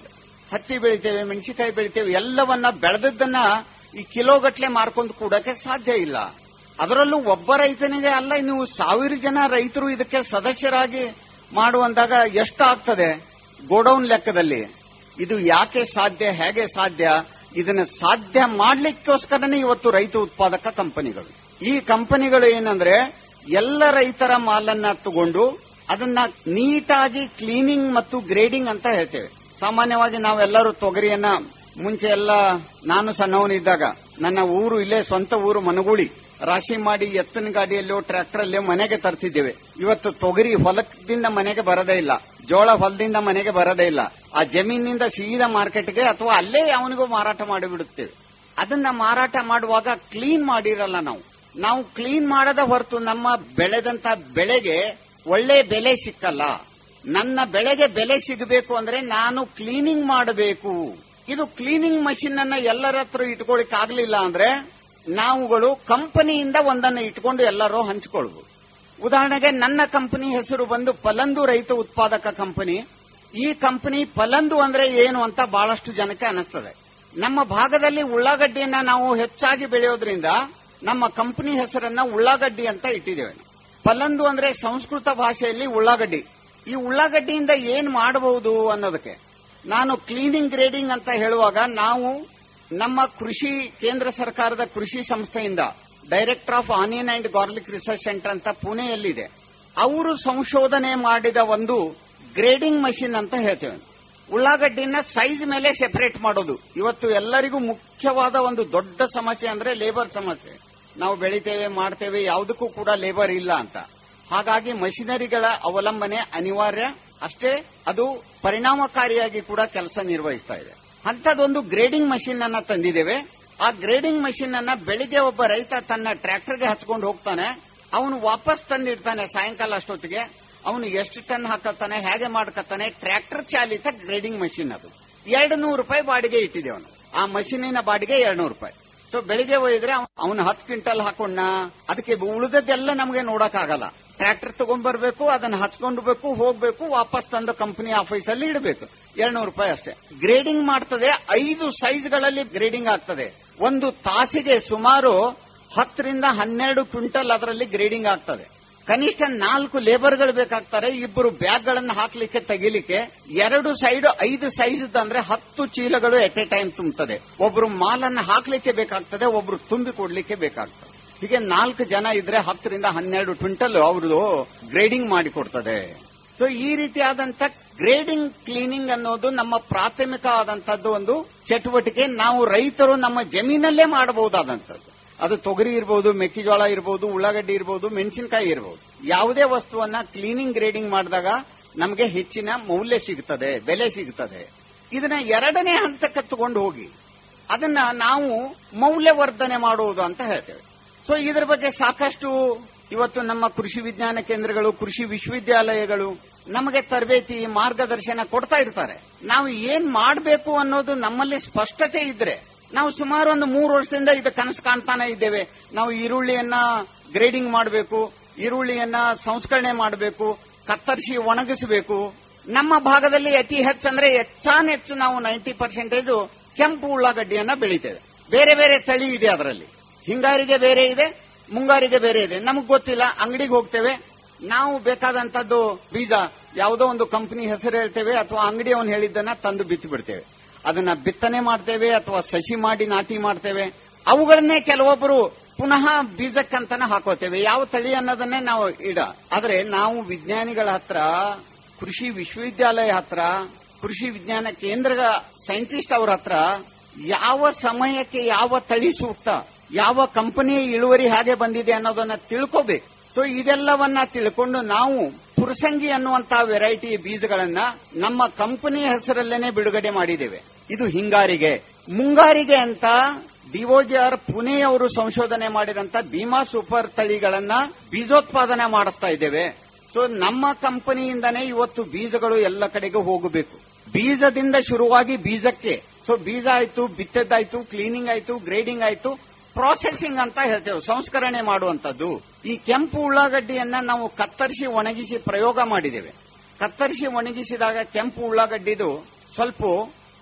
ಹತ್ತಿ ಬೆಳಿತೇವೆ ಮೆಣಸಿನಕಾಯಿ ಬೆಳಿತೇವೆ ಎಲ್ಲವನ್ನ ಬೆಳೆದದ್ದನ್ನ ಈ ಕಿಲೋಗಟ್ಲೆ ಮಾರ್ಕೊಂಡು ಕೂಡಕ್ಕೆ ಸಾಧ್ಯ ಇಲ್ಲ ಅದರಲ್ಲೂ ಒಬ್ಬ ರೈತನಿಗೆ ಅಲ್ಲ ನೀವು ಸಾವಿರ ಜನ ರೈತರು ಇದಕ್ಕೆ ಸದಸ್ಯರಾಗಿ ಮಾಡುವಂದಾಗ ಎಷ್ಟು ಆಗ್ತದೆ ಗೋಡೌನ್ ಲೆಕ್ಕದಲ್ಲಿ ಇದು ಯಾಕೆ ಸಾಧ್ಯ ಹೇಗೆ ಸಾಧ್ಯ ಇದನ್ನ ಸಾಧ್ಯ ಮಾಡ್ಲಿಕ್ಕೋಸ್ಕರನೇ ಇವತ್ತು ರೈತ ಉತ್ಪಾದಕ ಕಂಪನಿಗಳು ಈ ಕಂಪನಿಗಳು ಏನಂದ್ರೆ ಎಲ್ಲ ರೈತರ ಮಾಲನ್ನ ತಗೊಂಡು ಅದನ್ನ ನೀಟಾಗಿ ಕ್ಲೀನಿಂಗ್ ಮತ್ತು ಗ್ರೇಡಿಂಗ್ ಅಂತ ಹೇಳ್ತೇವೆ ಸಾಮಾನ್ಯವಾಗಿ ನಾವೆಲ್ಲರೂ ತೊಗರಿಯನ್ನ ಮುಂಚೆ ಎಲ್ಲ ನಾನು ಸಣ್ಣವನಿದ್ದಾಗ ನನ್ನ ಊರು ಇಲ್ಲೇ ಸ್ವಂತ ಊರು ಮನಗೂಳಿ ರಾಶಿ ಮಾಡಿ ಎತ್ತಿನ ಗಾಡಿಯಲ್ಲೋ ಟ್ರ್ಯಾಕ್ಟರ್ ಅಲ್ಲೋ ಮನೆಗೆ ತರ್ತಿದ್ದೇವೆ ಇವತ್ತು ತೊಗರಿ ಹೊಲದಿಂದ ಮನೆಗೆ ಬರದೇ ಇಲ್ಲ ಜೋಳ ಹೊಲದಿಂದ ಮನೆಗೆ ಬರದೇ ಇಲ್ಲ ಆ ಜಮೀನಿನಿಂದ ಸೀದಾ ಮಾರ್ಕೆಟ್ಗೆ ಅಥವಾ ಅಲ್ಲೇ ಅವನಿಗೂ ಮಾರಾಟ ಮಾಡಿಬಿಡುತ್ತೇವೆ ಅದನ್ನ ಮಾರಾಟ ಮಾಡುವಾಗ ಕ್ಲೀನ್ ಮಾಡಿರಲ್ಲ ನಾವು ನಾವು ಕ್ಲೀನ್ ಮಾಡದ ಹೊರತು ನಮ್ಮ ಬೆಳೆದಂತ ಬೆಳೆಗೆ ಒಳ್ಳೆ ಬೆಲೆ ಸಿಕ್ಕಲ್ಲ ನನ್ನ ಬೆಳೆಗೆ ಬೆಲೆ ಸಿಗಬೇಕು ಅಂದ್ರೆ ನಾನು ಕ್ಲೀನಿಂಗ್ ಮಾಡಬೇಕು ಇದು ಕ್ಲೀನಿಂಗ್ ಮಷಿನ್ ಅನ್ನ ಎಲ್ಲರ ಹತ್ರ ಇಟ್ಕೊಳಿಕ್ ಆಗ್ಲಿಲ್ಲ ಅಂದ್ರೆ ನಾವುಗಳು ಕಂಪನಿಯಿಂದ ಒಂದನ್ನು ಇಟ್ಕೊಂಡು ಎಲ್ಲರೂ ಹಂಚಿಕೊಳ್ಬಹುದು ಉದಾಹರಣೆಗೆ ನನ್ನ ಕಂಪನಿ ಹೆಸರು ಬಂದು ಪಲಂದು ರೈತ ಉತ್ಪಾದಕ ಕಂಪನಿ ಈ ಕಂಪನಿ ಪಲಂದು ಅಂದ್ರೆ ಏನು ಅಂತ ಬಹಳಷ್ಟು ಜನಕ್ಕೆ ಅನಿಸ್ತದೆ ನಮ್ಮ ಭಾಗದಲ್ಲಿ ಉಳ್ಳಾಗಡ್ಡಿಯನ್ನ ನಾವು ಹೆಚ್ಚಾಗಿ ಬೆಳೆಯೋದ್ರಿಂದ ನಮ್ಮ ಕಂಪನಿ ಹೆಸರನ್ನ ಉಳ್ಳಾಗಡ್ಡಿ ಅಂತ ಇಟ್ಟಿದ್ದೇವೆ ಪಲಂದು ಅಂದ್ರೆ ಸಂಸ್ಕೃತ ಭಾಷೆಯಲ್ಲಿ ಉಳ್ಳಾಗಡ್ಡಿ ಈ ಉಳ್ಳಾಗಡ್ಡಿಯಿಂದ ಏನ್ ಮಾಡಬಹುದು ಅನ್ನೋದಕ್ಕೆ ನಾನು ಕ್ಲೀನಿಂಗ್ ಗ್ರೇಡಿಂಗ್ ಅಂತ ಹೇಳುವಾಗ ನಾವು ನಮ್ಮ ಕೃಷಿ ಕೇಂದ್ರ ಸರ್ಕಾರದ ಕೃಷಿ ಸಂಸ್ಥೆಯಿಂದ director of onion and garlic research centre ಅಂತ ಪುಣೆಯಲ್ಲಿದೆ ಅವರು ಸಂಶೋಧನೆ ಮಾಡಿದ ಒಂದು ಗ್ರೇಡಿಂಗ್ ಮಷಿನ್ ಅಂತ ಹೇಳ್ತೇವೆ ಉಳ್ಳಾಗಡ್ಡಿನ ಸೈಜ್ ಮೇಲೆ ಸೆಪರೇಟ್ ಮಾಡೋದು ಇವತ್ತು ಎಲ್ಲರಿಗೂ ಮುಖ್ಯವಾದ ಒಂದು ದೊಡ್ಡ ಸಮಸ್ಯೆ ಅಂದ್ರೆ ಲೇಬರ್ ಸಮಸ್ಯೆ ನಾವು ಬೆಳಿತೇವೆ ಮಾಡ್ತೇವೆ ಯಾವುದಕ್ಕೂ ಕೂಡ ಲೇಬರ್ ಇಲ್ಲ ಅಂತ ಹಾಗಾಗಿ ಮಷಿನರಿಗಳ ಅವಲಂಬನೆ ಅನಿವಾರ್ಯ ಅಷ್ಟೇ ಅದು ಪರಿಣಾಮಕಾರಿಯಾಗಿ ಕೂಡ ಕೆಲಸ ನಿರ್ವಹಿಸ್ತಾ ಇದೆ ಅಂತದೊಂದು ಗ್ರೇಡಿಂಗ್ ಮಷಿನ್ ಅನ್ನ ತಂದಿದ್ದೇವೆ ಆ ಗ್ರೇಡಿಂಗ್ ಮಷಿನ್ ಅನ್ನ ಬೆಳಿಗ್ಗೆ ಒಬ್ಬ ರೈತ ತನ್ನ ಟ್ರ್ಯಾಕ್ಟರ್ಗೆ ಹಚ್ಕೊಂಡು ಹೋಗ್ತಾನೆ ಅವನು ವಾಪಸ್ ತಂದಿಡ್ತಾನೆ ಸಾಯಂಕಾಲ ಅಷ್ಟೊತ್ತಿಗೆ ಅವನು ಎಷ್ಟು ಟನ್ ಹಾಕತ್ತಾನೆ ಹೇಗೆ ಮಾಡ್ಕತ್ತಾನೆ ಟ್ರ್ಯಾಕ್ಟರ್ ಚಾಲಿತ ಗ್ರೇಡಿಂಗ್ ಮಷಿನ್ ಅದು ಎರಡು ನೂರು ರೂಪಾಯಿ ಬಾಡಿಗೆ ಇಟ್ಟಿದೆ ಅವನು ಆ ಮಷೀನಿನ ಬಾಡಿಗೆ ಎರಡು ನೂರು ರೂಪಾಯಿ ಸೊ ಬೆಳಿಗ್ಗೆ ಒಯ್ದ್ರೆ ಅವನು ಹತ್ತು ಕ್ವಿಂಟಲ್ ಹಾಕೊಂಡ ಅದಕ್ಕೆ ಉಳಿದದ್ದೆಲ್ಲ ನಮಗೆ ನೋಡಕ್ಕಾಗಲ್ಲ ಟ್ರ್ಯಾಕ್ಟರ್ ತಗೊಂಡ್ಬರ್ಬೇಕು ಅದನ್ನ ಹಚ್ಕೊಂಡ್ಬೇಕು ಹೋಗ್ಬೇಕು ವಾಪಸ್ ತಂದು ಕಂಪನಿ ಆಫೀಸ್ ಅಲ್ಲಿ ಇಡಬೇಕು ಎರಡ್ನೂರು ರೂಪಾಯಿ ಅಷ್ಟೇ ಗ್ರೇಡಿಂಗ್ ಮಾಡ್ತದೆ ಐದು ಸೈಜ್ಗಳಲ್ಲಿ ಗ್ರೇಡಿಂಗ್ ಆಗ್ತದೆ ಒಂದು ತಾಸಿಗೆ ಸುಮಾರು ಹತ್ತರಿಂದ ಹನ್ನೆರಡು ಕ್ವಿಂಟಲ್ ಅದರಲ್ಲಿ ಗ್ರೇಡಿಂಗ್ ಆಗ್ತದೆ ಕನಿಷ್ಠ ನಾಲ್ಕು ಲೇಬರ್ಗಳು ಬೇಕಾಗ್ತಾರೆ ಇಬ್ಬರು ಬ್ಯಾಗ್ಗಳನ್ನು ಹಾಕ್ಲಿಕ್ಕೆ ತೆಗಿಲಿಕ್ಕೆ ಎರಡು ಸೈಡ್ ಐದು ಸೈಜ್ ಅಂದ್ರೆ ಹತ್ತು ಚೀಲಗಳು ಎಟ್ ಎ ಟೈಮ್ ತುಂಬುತ್ತದೆ ಒಬ್ರು ಮಾಲನ್ನು ಹಾಕ್ಲಿಕ್ಕೆ ಬೇಕಾಗ್ತದೆ ಒಬ್ರು ತುಂಬಿ ಕೊಡ್ಲಿಕ್ಕೆ ಬೇಕಾಗ್ತದೆ ಹೀಗೆ ನಾಲ್ಕು ಜನ ಇದ್ರೆ ಹತ್ತರಿಂದ ಹನ್ನೆರಡು ಕ್ವಿಂಟಲ್ ಅವ್ರದ್ದು ಗ್ರೇಡಿಂಗ್ ಮಾಡಿ ಕೊಡ್ತದೆ ಸೊ ಈ ರೀತಿಯಾದಂತ ಗ್ರೇಡಿಂಗ್ ಕ್ಲೀನಿಂಗ್ ಅನ್ನೋದು ನಮ್ಮ ಪ್ರಾಥಮಿಕ ಆದಂತದ್ದು ಒಂದು ಚಟುವಟಿಕೆ ನಾವು ರೈತರು ನಮ್ಮ ಜಮೀನಲ್ಲೇ ಮಾಡಬಹುದಾದಂತದ್ದು ಅದು ತೊಗರಿ ಇರಬಹುದು ಮೆಕ್ಕೆಜೋಳ ಇರಬಹುದು ಉಳ್ಳಾಗಡ್ಡಿ ಇರಬಹುದು ಮೆಣಸಿನಕಾಯಿ ಇರಬಹುದು ಯಾವುದೇ ವಸ್ತುವನ್ನ ಕ್ಲೀನಿಂಗ್ ಗ್ರೇಡಿಂಗ್ ಮಾಡಿದಾಗ ನಮಗೆ ಹೆಚ್ಚಿನ ಮೌಲ್ಯ ಸಿಗುತ್ತದೆ ಬೆಲೆ ಸಿಗುತ್ತದೆ ಇದನ್ನ ಎರಡನೇ ಹಂತಕ್ಕೆ ತಗೊಂಡು ಹೋಗಿ ಅದನ್ನ ನಾವು ಮೌಲ್ಯವರ್ಧನೆ ಮಾಡುವುದು ಅಂತ ಹೇಳ್ತೇವೆ ಸೊ ಇದರ ಬಗ್ಗೆ ಸಾಕಷ್ಟು ಇವತ್ತು ನಮ್ಮ ಕೃಷಿ ವಿಜ್ಞಾನ ಕೇಂದ್ರಗಳು ಕೃಷಿ ವಿಶ್ವವಿದ್ಯಾಲಯಗಳು ನಮಗೆ ತರಬೇತಿ ಮಾರ್ಗದರ್ಶನ ಕೊಡ್ತಾ ಇರ್ತಾರೆ ನಾವು ಏನ್ ಮಾಡಬೇಕು ಅನ್ನೋದು ನಮ್ಮಲ್ಲಿ ಸ್ಪಷ್ಟತೆ ಇದ್ರೆ ನಾವು ಸುಮಾರು ಒಂದು ಮೂರು ವರ್ಷದಿಂದ ಇದು ಕನಸು ಕಾಣ್ತಾನೆ ಇದ್ದೇವೆ ನಾವು ಈರುಳ್ಳಿಯನ್ನ ಗ್ರೇಡಿಂಗ್ ಮಾಡಬೇಕು ಈರುಳ್ಳಿಯನ್ನ ಸಂಸ್ಕರಣೆ ಮಾಡಬೇಕು ಕತ್ತರಿಸಿ ಒಣಗಿಸಬೇಕು ನಮ್ಮ ಭಾಗದಲ್ಲಿ ಅತಿ ಹೆಚ್ಚಂದ್ರೆ ಹೆಚ್ಚಾನ್ ಹೆಚ್ಚು ನಾವು ನೈಂಟಿ ಪರ್ಸೆಂಟೇಜ್ ಕೆಂಪು ಉಳ್ಳಾಗಡ್ಡಿಯನ್ನ ಬೆಳಿತೇವೆ ಬೇರೆ ಬೇರೆ ತಳಿ ಇದೆ ಅದರಲ್ಲಿ ಹಿಂಗಾರಿಗೆ ಬೇರೆ ಇದೆ ಮುಂಗಾರಿಗೆ ಬೇರೆ ಇದೆ ನಮಗ್ ಗೊತ್ತಿಲ್ಲ ಅಂಗಡಿಗೆ ಹೋಗ್ತೇವೆ ನಾವು ಬೇಕಾದಂತದ್ದು ಬೀಜ ಯಾವುದೋ ಒಂದು ಕಂಪನಿ ಹೆಸರು ಹೇಳ್ತೇವೆ ಅಥವಾ ಅಂಗಡಿಯವನು ಹೇಳಿದ್ದನ್ನ ತಂದು ಬಿತ್ತಿ ಬಿಡ್ತೇವೆ ಅದನ್ನ ಬಿತ್ತನೆ ಮಾಡ್ತೇವೆ ಅಥವಾ ಸಸಿ ಮಾಡಿ ನಾಟಿ ಮಾಡ್ತೇವೆ ಅವುಗಳನ್ನೇ ಕೆಲವೊಬ್ಬರು ಪುನಃ ಬೀಜಕ್ಕಂತಾನೆ ಹಾಕೋತೇವೆ ಯಾವ ತಳಿ ಅನ್ನೋದನ್ನೇ ನಾವು ಇಡ ಆದ್ರೆ ನಾವು ವಿಜ್ಞಾನಿಗಳ ಹತ್ರ ಕೃಷಿ ವಿಶ್ವವಿದ್ಯಾಲಯ ಹತ್ರ ಕೃಷಿ ವಿಜ್ಞಾನ ಕೇಂದ್ರ ಸೈಂಟಿಸ್ಟ್ ಅವ್ರ ಹತ್ರ ಯಾವ ಸಮಯಕ್ಕೆ ಯಾವ ತಳಿ ಸೂಕ್ತ ಯಾವ ಕಂಪನಿಯ ಇಳುವರಿ ಹಾಗೆ ಬಂದಿದೆ ಅನ್ನೋದನ್ನ ತಿಳ್ಕೋಬೇಕು ಸೊ ಇದೆಲ್ಲವನ್ನ ತಿಳ್ಕೊಂಡು ನಾವು ಪುರಸಂಗಿ ಅನ್ನುವಂತ ವೆರೈಟಿ ಬೀಜಗಳನ್ನ ನಮ್ಮ ಕಂಪನಿ ಹೆಸರಲ್ಲೇನೆ ಬಿಡುಗಡೆ ಮಾಡಿದ್ದೇವೆ ಇದು ಹಿಂಗಾರಿಗೆ ಮುಂಗಾರಿಗೆ ಅಂತ ಡಿಒಜಿಆರ್ ಪುಣೆಯವರು ಸಂಶೋಧನೆ ಮಾಡಿದಂತ ಭೀಮಾ ಸೂಪರ್ ತಳಿಗಳನ್ನ ಬೀಜೋತ್ಪಾದನೆ ಮಾಡಿಸ್ತಾ ಇದ್ದೇವೆ ಸೊ ನಮ್ಮ ಕಂಪನಿಯಿಂದನೇ ಇವತ್ತು ಬೀಜಗಳು ಎಲ್ಲ ಕಡೆಗೂ ಹೋಗಬೇಕು ಬೀಜದಿಂದ ಶುರುವಾಗಿ ಬೀಜಕ್ಕೆ ಸೊ ಬೀಜ ಆಯ್ತು ಬಿತ್ತದ್ದಾಯ್ತು ಕ್ಲೀನಿಂಗ್ ಆಯ್ತು ಗ್ರೇಡಿಂಗ್ ಆಯ್ತು ಪ್ರಾಸೆಸಿಂಗ್ ಅಂತ ಹೇಳ್ತೇವೆ ಸಂಸ್ಕರಣೆ ಮಾಡುವಂತದ್ದು ಈ ಕೆಂಪು ಉಳ್ಳಾಗಡ್ಡಿಯನ್ನ ನಾವು ಕತ್ತರಿಸಿ ಒಣಗಿಸಿ ಪ್ರಯೋಗ ಮಾಡಿದ್ದೇವೆ ಕತ್ತರಿಸಿ ಒಣಗಿಸಿದಾಗ ಕೆಂಪು ಉಳ್ಳಾಗಡ್ಡಿದು ಸ್ವಲ್ಪ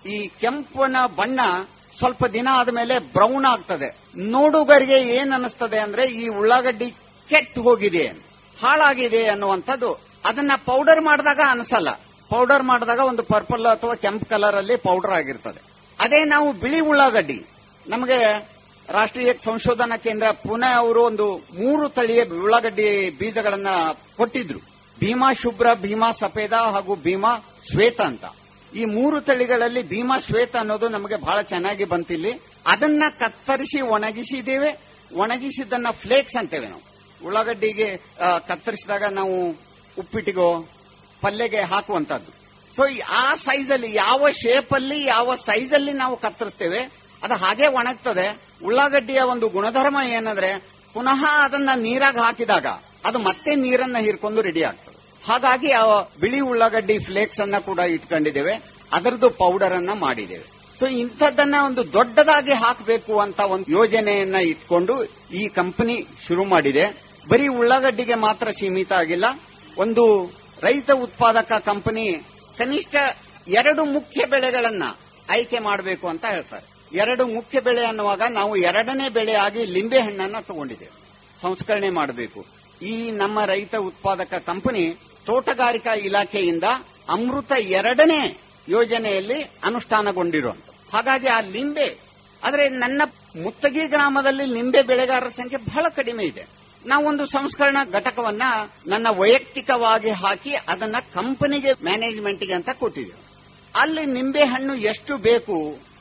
ಈ ಕೆಂಪನ ಬಣ್ಣ ಸ್ವಲ್ಪ ದಿನ ಆದ್ಮೇಲೆ ಬ್ರೌನ್ ಆಗ್ತದೆ ನೋಡುಗರಿಗೆ ಏನ್ ಅನಿಸ್ತದೆ ಅಂದ್ರೆ ಈ ಉಳ್ಳಾಗಡ್ಡಿ ಕೆಟ್ಟು ಹೋಗಿದೆ ಹಾಳಾಗಿದೆ ಅನ್ನುವಂಥದ್ದು ಅದನ್ನ ಪೌಡರ್ ಮಾಡಿದಾಗ ಅನಿಸಲ್ಲ ಪೌಡರ್ ಮಾಡಿದಾಗ ಒಂದು ಪರ್ಪಲ್ ಅಥವಾ ಕೆಂಪು ಕಲರ್ ಅಲ್ಲಿ ಪೌಡರ್ ಆಗಿರ್ತದೆ ಅದೇ ನಾವು ಬಿಳಿ ಉಳ್ಳಾಗಡ್ಡಿ ನಮಗೆ ರಾಷ್ಟ್ರೀಯ ಸಂಶೋಧನಾ ಕೇಂದ್ರ ಪುಣೆ ಅವರು ಒಂದು ಮೂರು ತಳಿಯ ಉಳ್ಳಾಗಡ್ಡಿ ಬೀಜಗಳನ್ನ ಕೊಟ್ಟಿದ್ರು ಭೀಮಾ ಶುಭ್ರ ಭೀಮಾ ಸಫೇದ ಹಾಗೂ ಭೀಮಾ ಶ್ವೇತ ಅಂತ ಈ ಮೂರು ತಳಿಗಳಲ್ಲಿ ಭೀಮಾ ಶ್ವೇತ ಅನ್ನೋದು ನಮಗೆ ಬಹಳ ಚೆನ್ನಾಗಿ ಬಂತಿಲ್ಲಿ ಅದನ್ನ ಕತ್ತರಿಸಿ ಒಣಗಿಸಿದ್ದೇವೆ ಒಣಗಿಸಿದ್ದನ್ನ ಫ್ಲೇಕ್ಸ್ ಅಂತೇವೆ ನಾವು ಉಳ್ಳಾಗಡ್ಡಿಗೆ ಆ, ಕತ್ತರಿಸಿದಾಗ ನಾವು ಉಪ್ಪಿಟ್ಟಿಗೋ ಪಲ್ಯಗೆ ಹಾಕುವಂತದ್ದು ಸೊ ಆ ಸೈಜ್ ಅಲ್ಲಿ ಯಾವ ಶೇಪ್ ಅಲ್ಲಿ ಯಾವ ಸೈಜ್ ಅಲ್ಲಿ ನಾವು ಕತ್ತರಿಸ್ತೇವೆ ಅದು ಹಾಗೆ ಒಣಗ್ತದೆ ಉಳ್ಳಾಗಡ್ಡಿಯ ಒಂದು ಗುಣಧರ್ಮ ಏನಂದ್ರೆ ಪುನಃ ಅದನ್ನ ನೀರಾಗ ಹಾಕಿದಾಗ ಅದು ಮತ್ತೆ ನೀರನ್ನ ಹೀರ್ಕೊಂಡು ರೆಡಿ ಆಗ್ತದೆ ಹಾಗಾಗಿ ಆ ಬಿಳಿ ಉಳ್ಳಾಗಡ್ಡಿ ಫ್ಲೇಕ್ಸ್ ಅನ್ನ ಕೂಡ ಇಟ್ಕೊಂಡಿದ್ದೇವೆ ಅದರದ್ದು ಪೌಡರ್ ಅನ್ನ ಮಾಡಿದ್ದೇವೆ ಸೊ ಇಂಥದ್ದನ್ನ ಒಂದು ದೊಡ್ಡದಾಗಿ ಹಾಕಬೇಕು ಅಂತ ಒಂದು ಯೋಜನೆಯನ್ನ ಇಟ್ಕೊಂಡು ಈ ಕಂಪನಿ ಶುರು ಮಾಡಿದೆ ಬರೀ ಉಳ್ಳಾಗಡ್ಡಿಗೆ ಮಾತ್ರ ಸೀಮಿತ ಆಗಿಲ್ಲ ಒಂದು ರೈತ ಉತ್ಪಾದಕ ಕಂಪನಿ ಕನಿಷ್ಠ ಎರಡು ಮುಖ್ಯ ಬೆಳೆಗಳನ್ನ ಆಯ್ಕೆ ಮಾಡಬೇಕು ಅಂತ ಹೇಳ್ತಾರೆ ಎರಡು ಮುಖ್ಯ ಬೆಳೆ ಅನ್ನುವಾಗ ನಾವು ಎರಡನೇ ಬೆಳೆಯಾಗಿ ಲಿಂಬೆ ಹಣ್ಣನ್ನ ತಗೊಂಡಿದ್ದೇವೆ ಸಂಸ್ಕರಣೆ ಮಾಡಬೇಕು ಈ ನಮ್ಮ ರೈತ ಉತ್ಪಾದಕ ಕಂಪನಿ ತೋಟಗಾರಿಕಾ ಇಲಾಖೆಯಿಂದ ಅಮೃತ ಎರಡನೇ ಯೋಜನೆಯಲ್ಲಿ ಅನುಷ್ಠಾನಗೊಂಡಿರುವಂತ ಹಾಗಾಗಿ ಆ ಲಿಂಬೆ ಆದ್ರೆ ನನ್ನ ಮುತ್ತಗಿ ಗ್ರಾಮದಲ್ಲಿ ಲಿಂಬೆ ಬೆಳೆಗಾರರ ಸಂಖ್ಯೆ ಬಹಳ ಕಡಿಮೆ ಇದೆ ನಾವೊಂದು ಸಂಸ್ಕರಣಾ ಘಟಕವನ್ನ ನನ್ನ ವೈಯಕ್ತಿಕವಾಗಿ ಹಾಕಿ ಅದನ್ನ ಕಂಪನಿಗೆ ಮ್ಯಾನೇಜ್ಮೆಂಟ್ಗೆ ಅಂತ ಕೊಟ್ಟಿದ್ದೇವೆ ಅಲ್ಲಿ ನಿಂಬೆ ಹಣ್ಣು ಎಷ್ಟು ಬೇಕು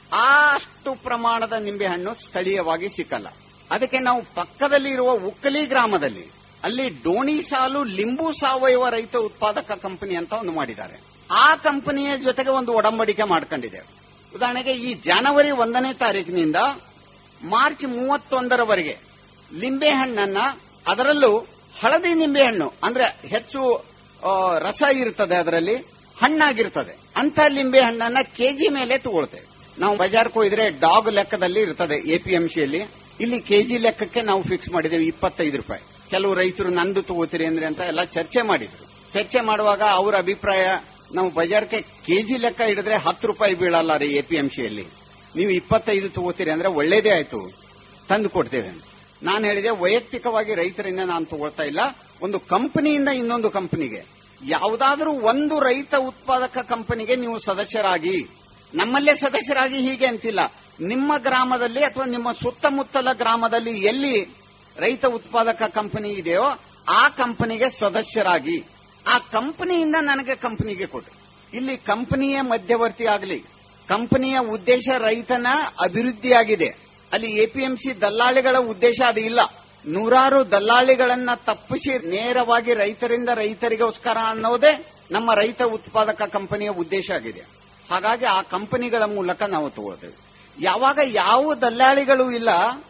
ಅಷ್ಟು ಪ್ರಮಾಣದ ನಿಂಬೆ ಹಣ್ಣು ಸ್ಥಳೀಯವಾಗಿ ಸಿಕ್ಕಲ್ಲ ಅದಕ್ಕೆ ನಾವು ಪಕ್ಕದಲ್ಲಿ ಇರುವ ಉಕ್ಕಲಿ ಗ್ರಾಮದಲ್ಲಿ ಅಲ್ಲಿ ಡೋಣಿ ಸಾಲು ಲಿಂಬು ಸಾವಯವ ರೈತ ಉತ್ಪಾದಕ ಕಂಪನಿ ಅಂತ ಒಂದು ಮಾಡಿದ್ದಾರೆ ಆ ಕಂಪನಿಯ ಜೊತೆಗೆ ಒಂದು ಒಡಂಬಡಿಕೆ ಮಾಡ್ಕೊಂಡಿದ್ದೇವೆ ಉದಾಹರಣೆಗೆ ಈ ಜನವರಿ ಒಂದನೇ ತಾರೀಕಿನಿಂದ ಮಾರ್ಚ್ ಮೂವತ್ತೊಂದರವರೆಗೆ ಲಿಂಬೆ ಹಣ್ಣನ್ನ ಅದರಲ್ಲೂ ಹಳದಿ ನಿಂಬೆ ಹಣ್ಣು ಅಂದ್ರೆ ಹೆಚ್ಚು ಆ, ರಸ ಇರ್ತದೆ ಅದರಲ್ಲಿ ಹಣ್ಣಾಗಿರ್ತದೆ ಅಂತ ಲಿಂಬೆ ಹಣ್ಣನ್ನ ಕೆಜಿ ಮೇಲೆ ತಗೊಳ್ತೇವೆ ನಾವು ಬಜಾರ್ಗೆ ಹೋಗಿದ್ರೆ ಡಾಗ್ ಲೆಕ್ಕದಲ್ಲಿ ಇರ್ತದೆ ಎಪಿಎಂಸಿಯಲ್ಲಿ ಇಲ್ಲಿ ಕೆಜಿ ಲೆಕ್ಕಕ್ಕೆ ನಾವು ಫಿಕ್ಸ್ ಮಾಡಿದ್ದೇವೆ ಇಪ್ಪತ್ತೈದು ರೂಪಾಯಿ ಕೆಲವು ರೈತರು ನಂದು ತಗೋತೀರಿ ಅಂದ್ರೆ ಅಂತ ಎಲ್ಲ ಚರ್ಚೆ ಮಾಡಿದ್ರು ಚರ್ಚೆ ಮಾಡುವಾಗ ಅವರ ಅಭಿಪ್ರಾಯ ನಾವು ಬಜಾರ್ಗೆ ಕೆಜಿ ಲೆಕ್ಕ ಹಿಡಿದ್ರೆ ಹತ್ತು ರೂಪಾಯಿ ಬೀಳಲ್ಲ ರೀ ಎಪಿಎಂಸಿಯಲ್ಲಿ ನೀವು ಇಪ್ಪತ್ತೈದು ತಗೋತೀರಿ ಅಂದ್ರೆ ಒಳ್ಳೇದೇ ಆಯ್ತು ತಂದು ಕೊಡ್ತೇವೆ ನಾನು ಹೇಳಿದೆ ವೈಯಕ್ತಿಕವಾಗಿ ರೈತರಿಂದ ನಾನು ತಗೊಳ್ತಾ ಇಲ್ಲ ಒಂದು ಕಂಪನಿಯಿಂದ ಇನ್ನೊಂದು ಕಂಪನಿಗೆ ಯಾವುದಾದ್ರೂ ಒಂದು ರೈತ ಉತ್ಪಾದಕ ಕಂಪನಿಗೆ ನೀವು ಸದಸ್ಯರಾಗಿ ನಮ್ಮಲ್ಲೇ ಸದಸ್ಯರಾಗಿ ಹೀಗೆ ಅಂತಿಲ್ಲ ನಿಮ್ಮ ಗ್ರಾಮದಲ್ಲಿ ಅಥವಾ ನಿಮ್ಮ ಸುತ್ತಮುತ್ತಲ ಗ್ರಾಮದಲ್ಲಿ ಎಲ್ಲಿ ರೈತ ಉತ್ಪಾದಕ ಕಂಪನಿ ಇದೆಯೋ ಆ ಕಂಪನಿಗೆ ಸದಸ್ಯರಾಗಿ ಆ ಕಂಪನಿಯಿಂದ ನನಗೆ ಕಂಪನಿಗೆ ಕೊಡಿ ಇಲ್ಲಿ ಕಂಪನಿಯ ಮಧ್ಯವರ್ತಿ ಆಗಲಿ ಕಂಪನಿಯ ಉದ್ದೇಶ ರೈತನ ಅಭಿವೃದ್ಧಿಯಾಗಿದೆ ಅಲ್ಲಿ ಎಪಿಎಂಸಿ ದಲ್ಲಾಳಿಗಳ ಉದ್ದೇಶ ಅದು ಇಲ್ಲ ನೂರಾರು ದಲ್ಲಾಳಿಗಳನ್ನ ತಪ್ಪಿಸಿ ನೇರವಾಗಿ ರೈತರಿಂದ ರೈತರಿಗೋಸ್ಕರ ಅನ್ನೋದೇ ನಮ್ಮ ರೈತ ಉತ್ಪಾದಕ ಕಂಪನಿಯ ಉದ್ದೇಶ ಆಗಿದೆ ಹಾಗಾಗಿ ಆ ಕಂಪನಿಗಳ ಮೂಲಕ ನಾವು ತಗೊಳ್ತೇವೆ ಯಾವಾಗ ಯಾವ ದಲ್ಲಾಳಿಗಳು ಇಲ್ಲ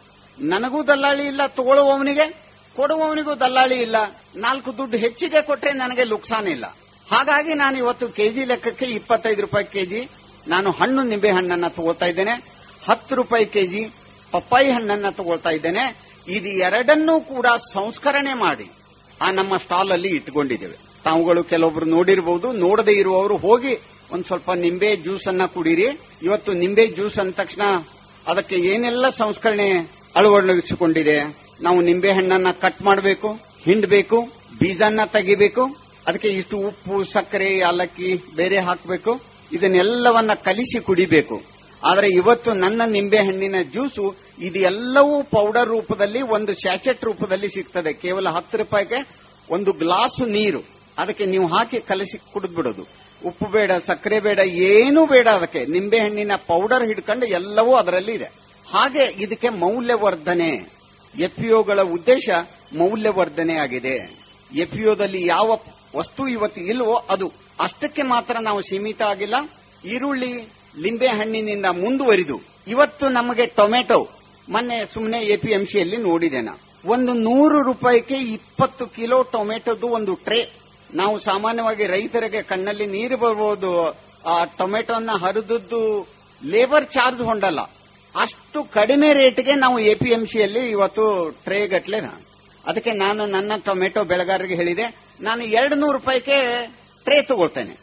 ನನಗೂ ದಲ್ಲಾಳಿ ಇಲ್ಲ ತಗೊಳ್ಳುವವನಿಗೆ ಕೊಡುವವನಿಗೂ ದಲ್ಲಾಳಿ ಇಲ್ಲ ನಾಲ್ಕು ದುಡ್ಡು ಹೆಚ್ಚಿಗೆ ಕೊಟ್ರೆ ನನಗೆ ಲುಕ್ಸಾನ್ ಇಲ್ಲ ಹಾಗಾಗಿ ನಾನು ಇವತ್ತು ಕೆಜಿ ಲೆಕ್ಕಕ್ಕೆ ಇಪ್ಪತ್ತೈದು ರೂಪಾಯಿ ಕೆಜಿ ನಾನು ಹಣ್ಣು ನಿಂಬೆ ಹಣ್ಣನ್ನ ತಗೊಳ್ತಾ ಇದ್ದೇನೆ ಹತ್ತು ರೂಪಾಯಿ ಕೆಜಿ ಪಪ್ಪಾಯಿ ಹಣ್ಣನ್ನ ತಗೊಳ್ತಾ ಇದ್ದೇನೆ ಇದು ಎರಡನ್ನೂ ಕೂಡ ಸಂಸ್ಕರಣೆ ಮಾಡಿ ಆ ನಮ್ಮ ಸ್ಟಾಲ್ ಅಲ್ಲಿ ಇಟ್ಕೊಂಡಿದ್ದೇವೆ ತಾವುಗಳು ಕೆಲವೊಬ್ರು ನೋಡಿರಬಹುದು ನೋಡದೇ ಇರುವವರು ಹೋಗಿ ಒಂದ್ ಸ್ವಲ್ಪ ನಿಂಬೆ ಜ್ಯೂಸ್ ಅನ್ನ ಕುಡೀರಿ ಇವತ್ತು ನಿಂಬೆ ಜ್ಯೂಸ್ ಅಂದ ತಕ್ಷಣ ಅದಕ್ಕೆ ಏನೆಲ್ಲ ಸಂಸ್ಕರಣೆ ಅಳವಡಿಸಿಕೊಂಡಿದೆ ನಾವು ನಿಂಬೆ ಹಣ್ಣನ್ನ ಕಟ್ ಮಾಡಬೇಕು ಹಿಂಡಬೇಕು ಬೀಜನ್ನ ತೆಗಿಬೇಕು ಅದಕ್ಕೆ ಇಷ್ಟು ಉಪ್ಪು ಸಕ್ಕರೆ ಯಾಲಕ್ಕಿ ಬೇರೆ ಹಾಕಬೇಕು ಇದನ್ನೆಲ್ಲವನ್ನ ಕಲಿಸಿ ಕುಡಿಬೇಕು ಆದರೆ ಇವತ್ತು ನನ್ನ ನಿಂಬೆ ಹಣ್ಣಿನ ಜ್ಯೂಸು ಇದು ಎಲ್ಲವೂ ಪೌಡರ್ ರೂಪದಲ್ಲಿ ಒಂದು ಸ್ಯಾಚೆಟ್ ರೂಪದಲ್ಲಿ ಸಿಗ್ತದೆ ಕೇವಲ ಹತ್ತು ರೂಪಾಯಿಗೆ ಒಂದು ಗ್ಲಾಸ್ ನೀರು ಅದಕ್ಕೆ ನೀವು ಹಾಕಿ ಕಲಸಿ ಕುಡಿದ್ಬಿಡೋದು ಉಪ್ಪು ಬೇಡ ಸಕ್ಕರೆ ಬೇಡ ಏನೂ ಬೇಡ ಅದಕ್ಕೆ ನಿಂಬೆ ಹಣ್ಣಿನ ಪೌಡರ್ ಹಿಡ್ಕೊಂಡು ಎಲ್ಲವೂ ಅದರಲ್ಲಿ ಇದೆ ಹಾಗೆ ಇದಕ್ಕೆ ಮೌಲ್ಯವರ್ಧನೆ ಎಫ್ಇಒಗಳ ಉದ್ದೇಶ ಮೌಲ್ಯವರ್ಧನೆ ಆಗಿದೆ ಎಫ್ಇಒದಲ್ಲಿ ಯಾವ ವಸ್ತು ಇವತ್ತು ಇಲ್ವೋ ಅದು ಅಷ್ಟಕ್ಕೆ ಮಾತ್ರ ನಾವು ಸೀಮಿತ ಆಗಿಲ್ಲ ಈರುಳ್ಳಿ ಲಿಂಬೆ ಹಣ್ಣಿನಿಂದ ಮುಂದುವರಿದು ಇವತ್ತು ನಮಗೆ ಟೊಮೆಟೊ ಮೊನ್ನೆ ಸುಮ್ಮನೆ ಎಪಿಎಂಸಿಯಲ್ಲಿ ನೋಡಿದೆ ನಾ ಒಂದು ನೂರು ರೂಪಾಯಿಗೆ ಇಪ್ಪತ್ತು ಕಿಲೋ ಟೊಮೆಟೊದು ಒಂದು ಟ್ರೇ ನಾವು ಸಾಮಾನ್ಯವಾಗಿ ರೈತರಿಗೆ ಕಣ್ಣಲ್ಲಿ ನೀರು ಬರ್ಬೋದು ಆ ಟೊಮೆಟೊನ ಹರಿದದ್ದು ಲೇಬರ್ ಚಾರ್ಜ್ ಹೊಂಡಲ್ಲ ಅಷ್ಟು ಕಡಿಮೆ ರೇಟ್ಗೆ ನಾವು ಎಪಿಎಂಸಿಯಲ್ಲಿ ಇವತ್ತು ಟ್ರೇ ಗಟ್ಲೆ ಅದಕ್ಕೆ ನಾನು ನನ್ನ ಟೊಮೆಟೊ ಬೆಳೆಗಾರರಿಗೆ ಹೇಳಿದೆ ನಾನು ಎರಡು ನೂರು ರೂಪಾಯಿಗೆ ಟ್ರೇ ತಗೊಳ್ತೇನೆ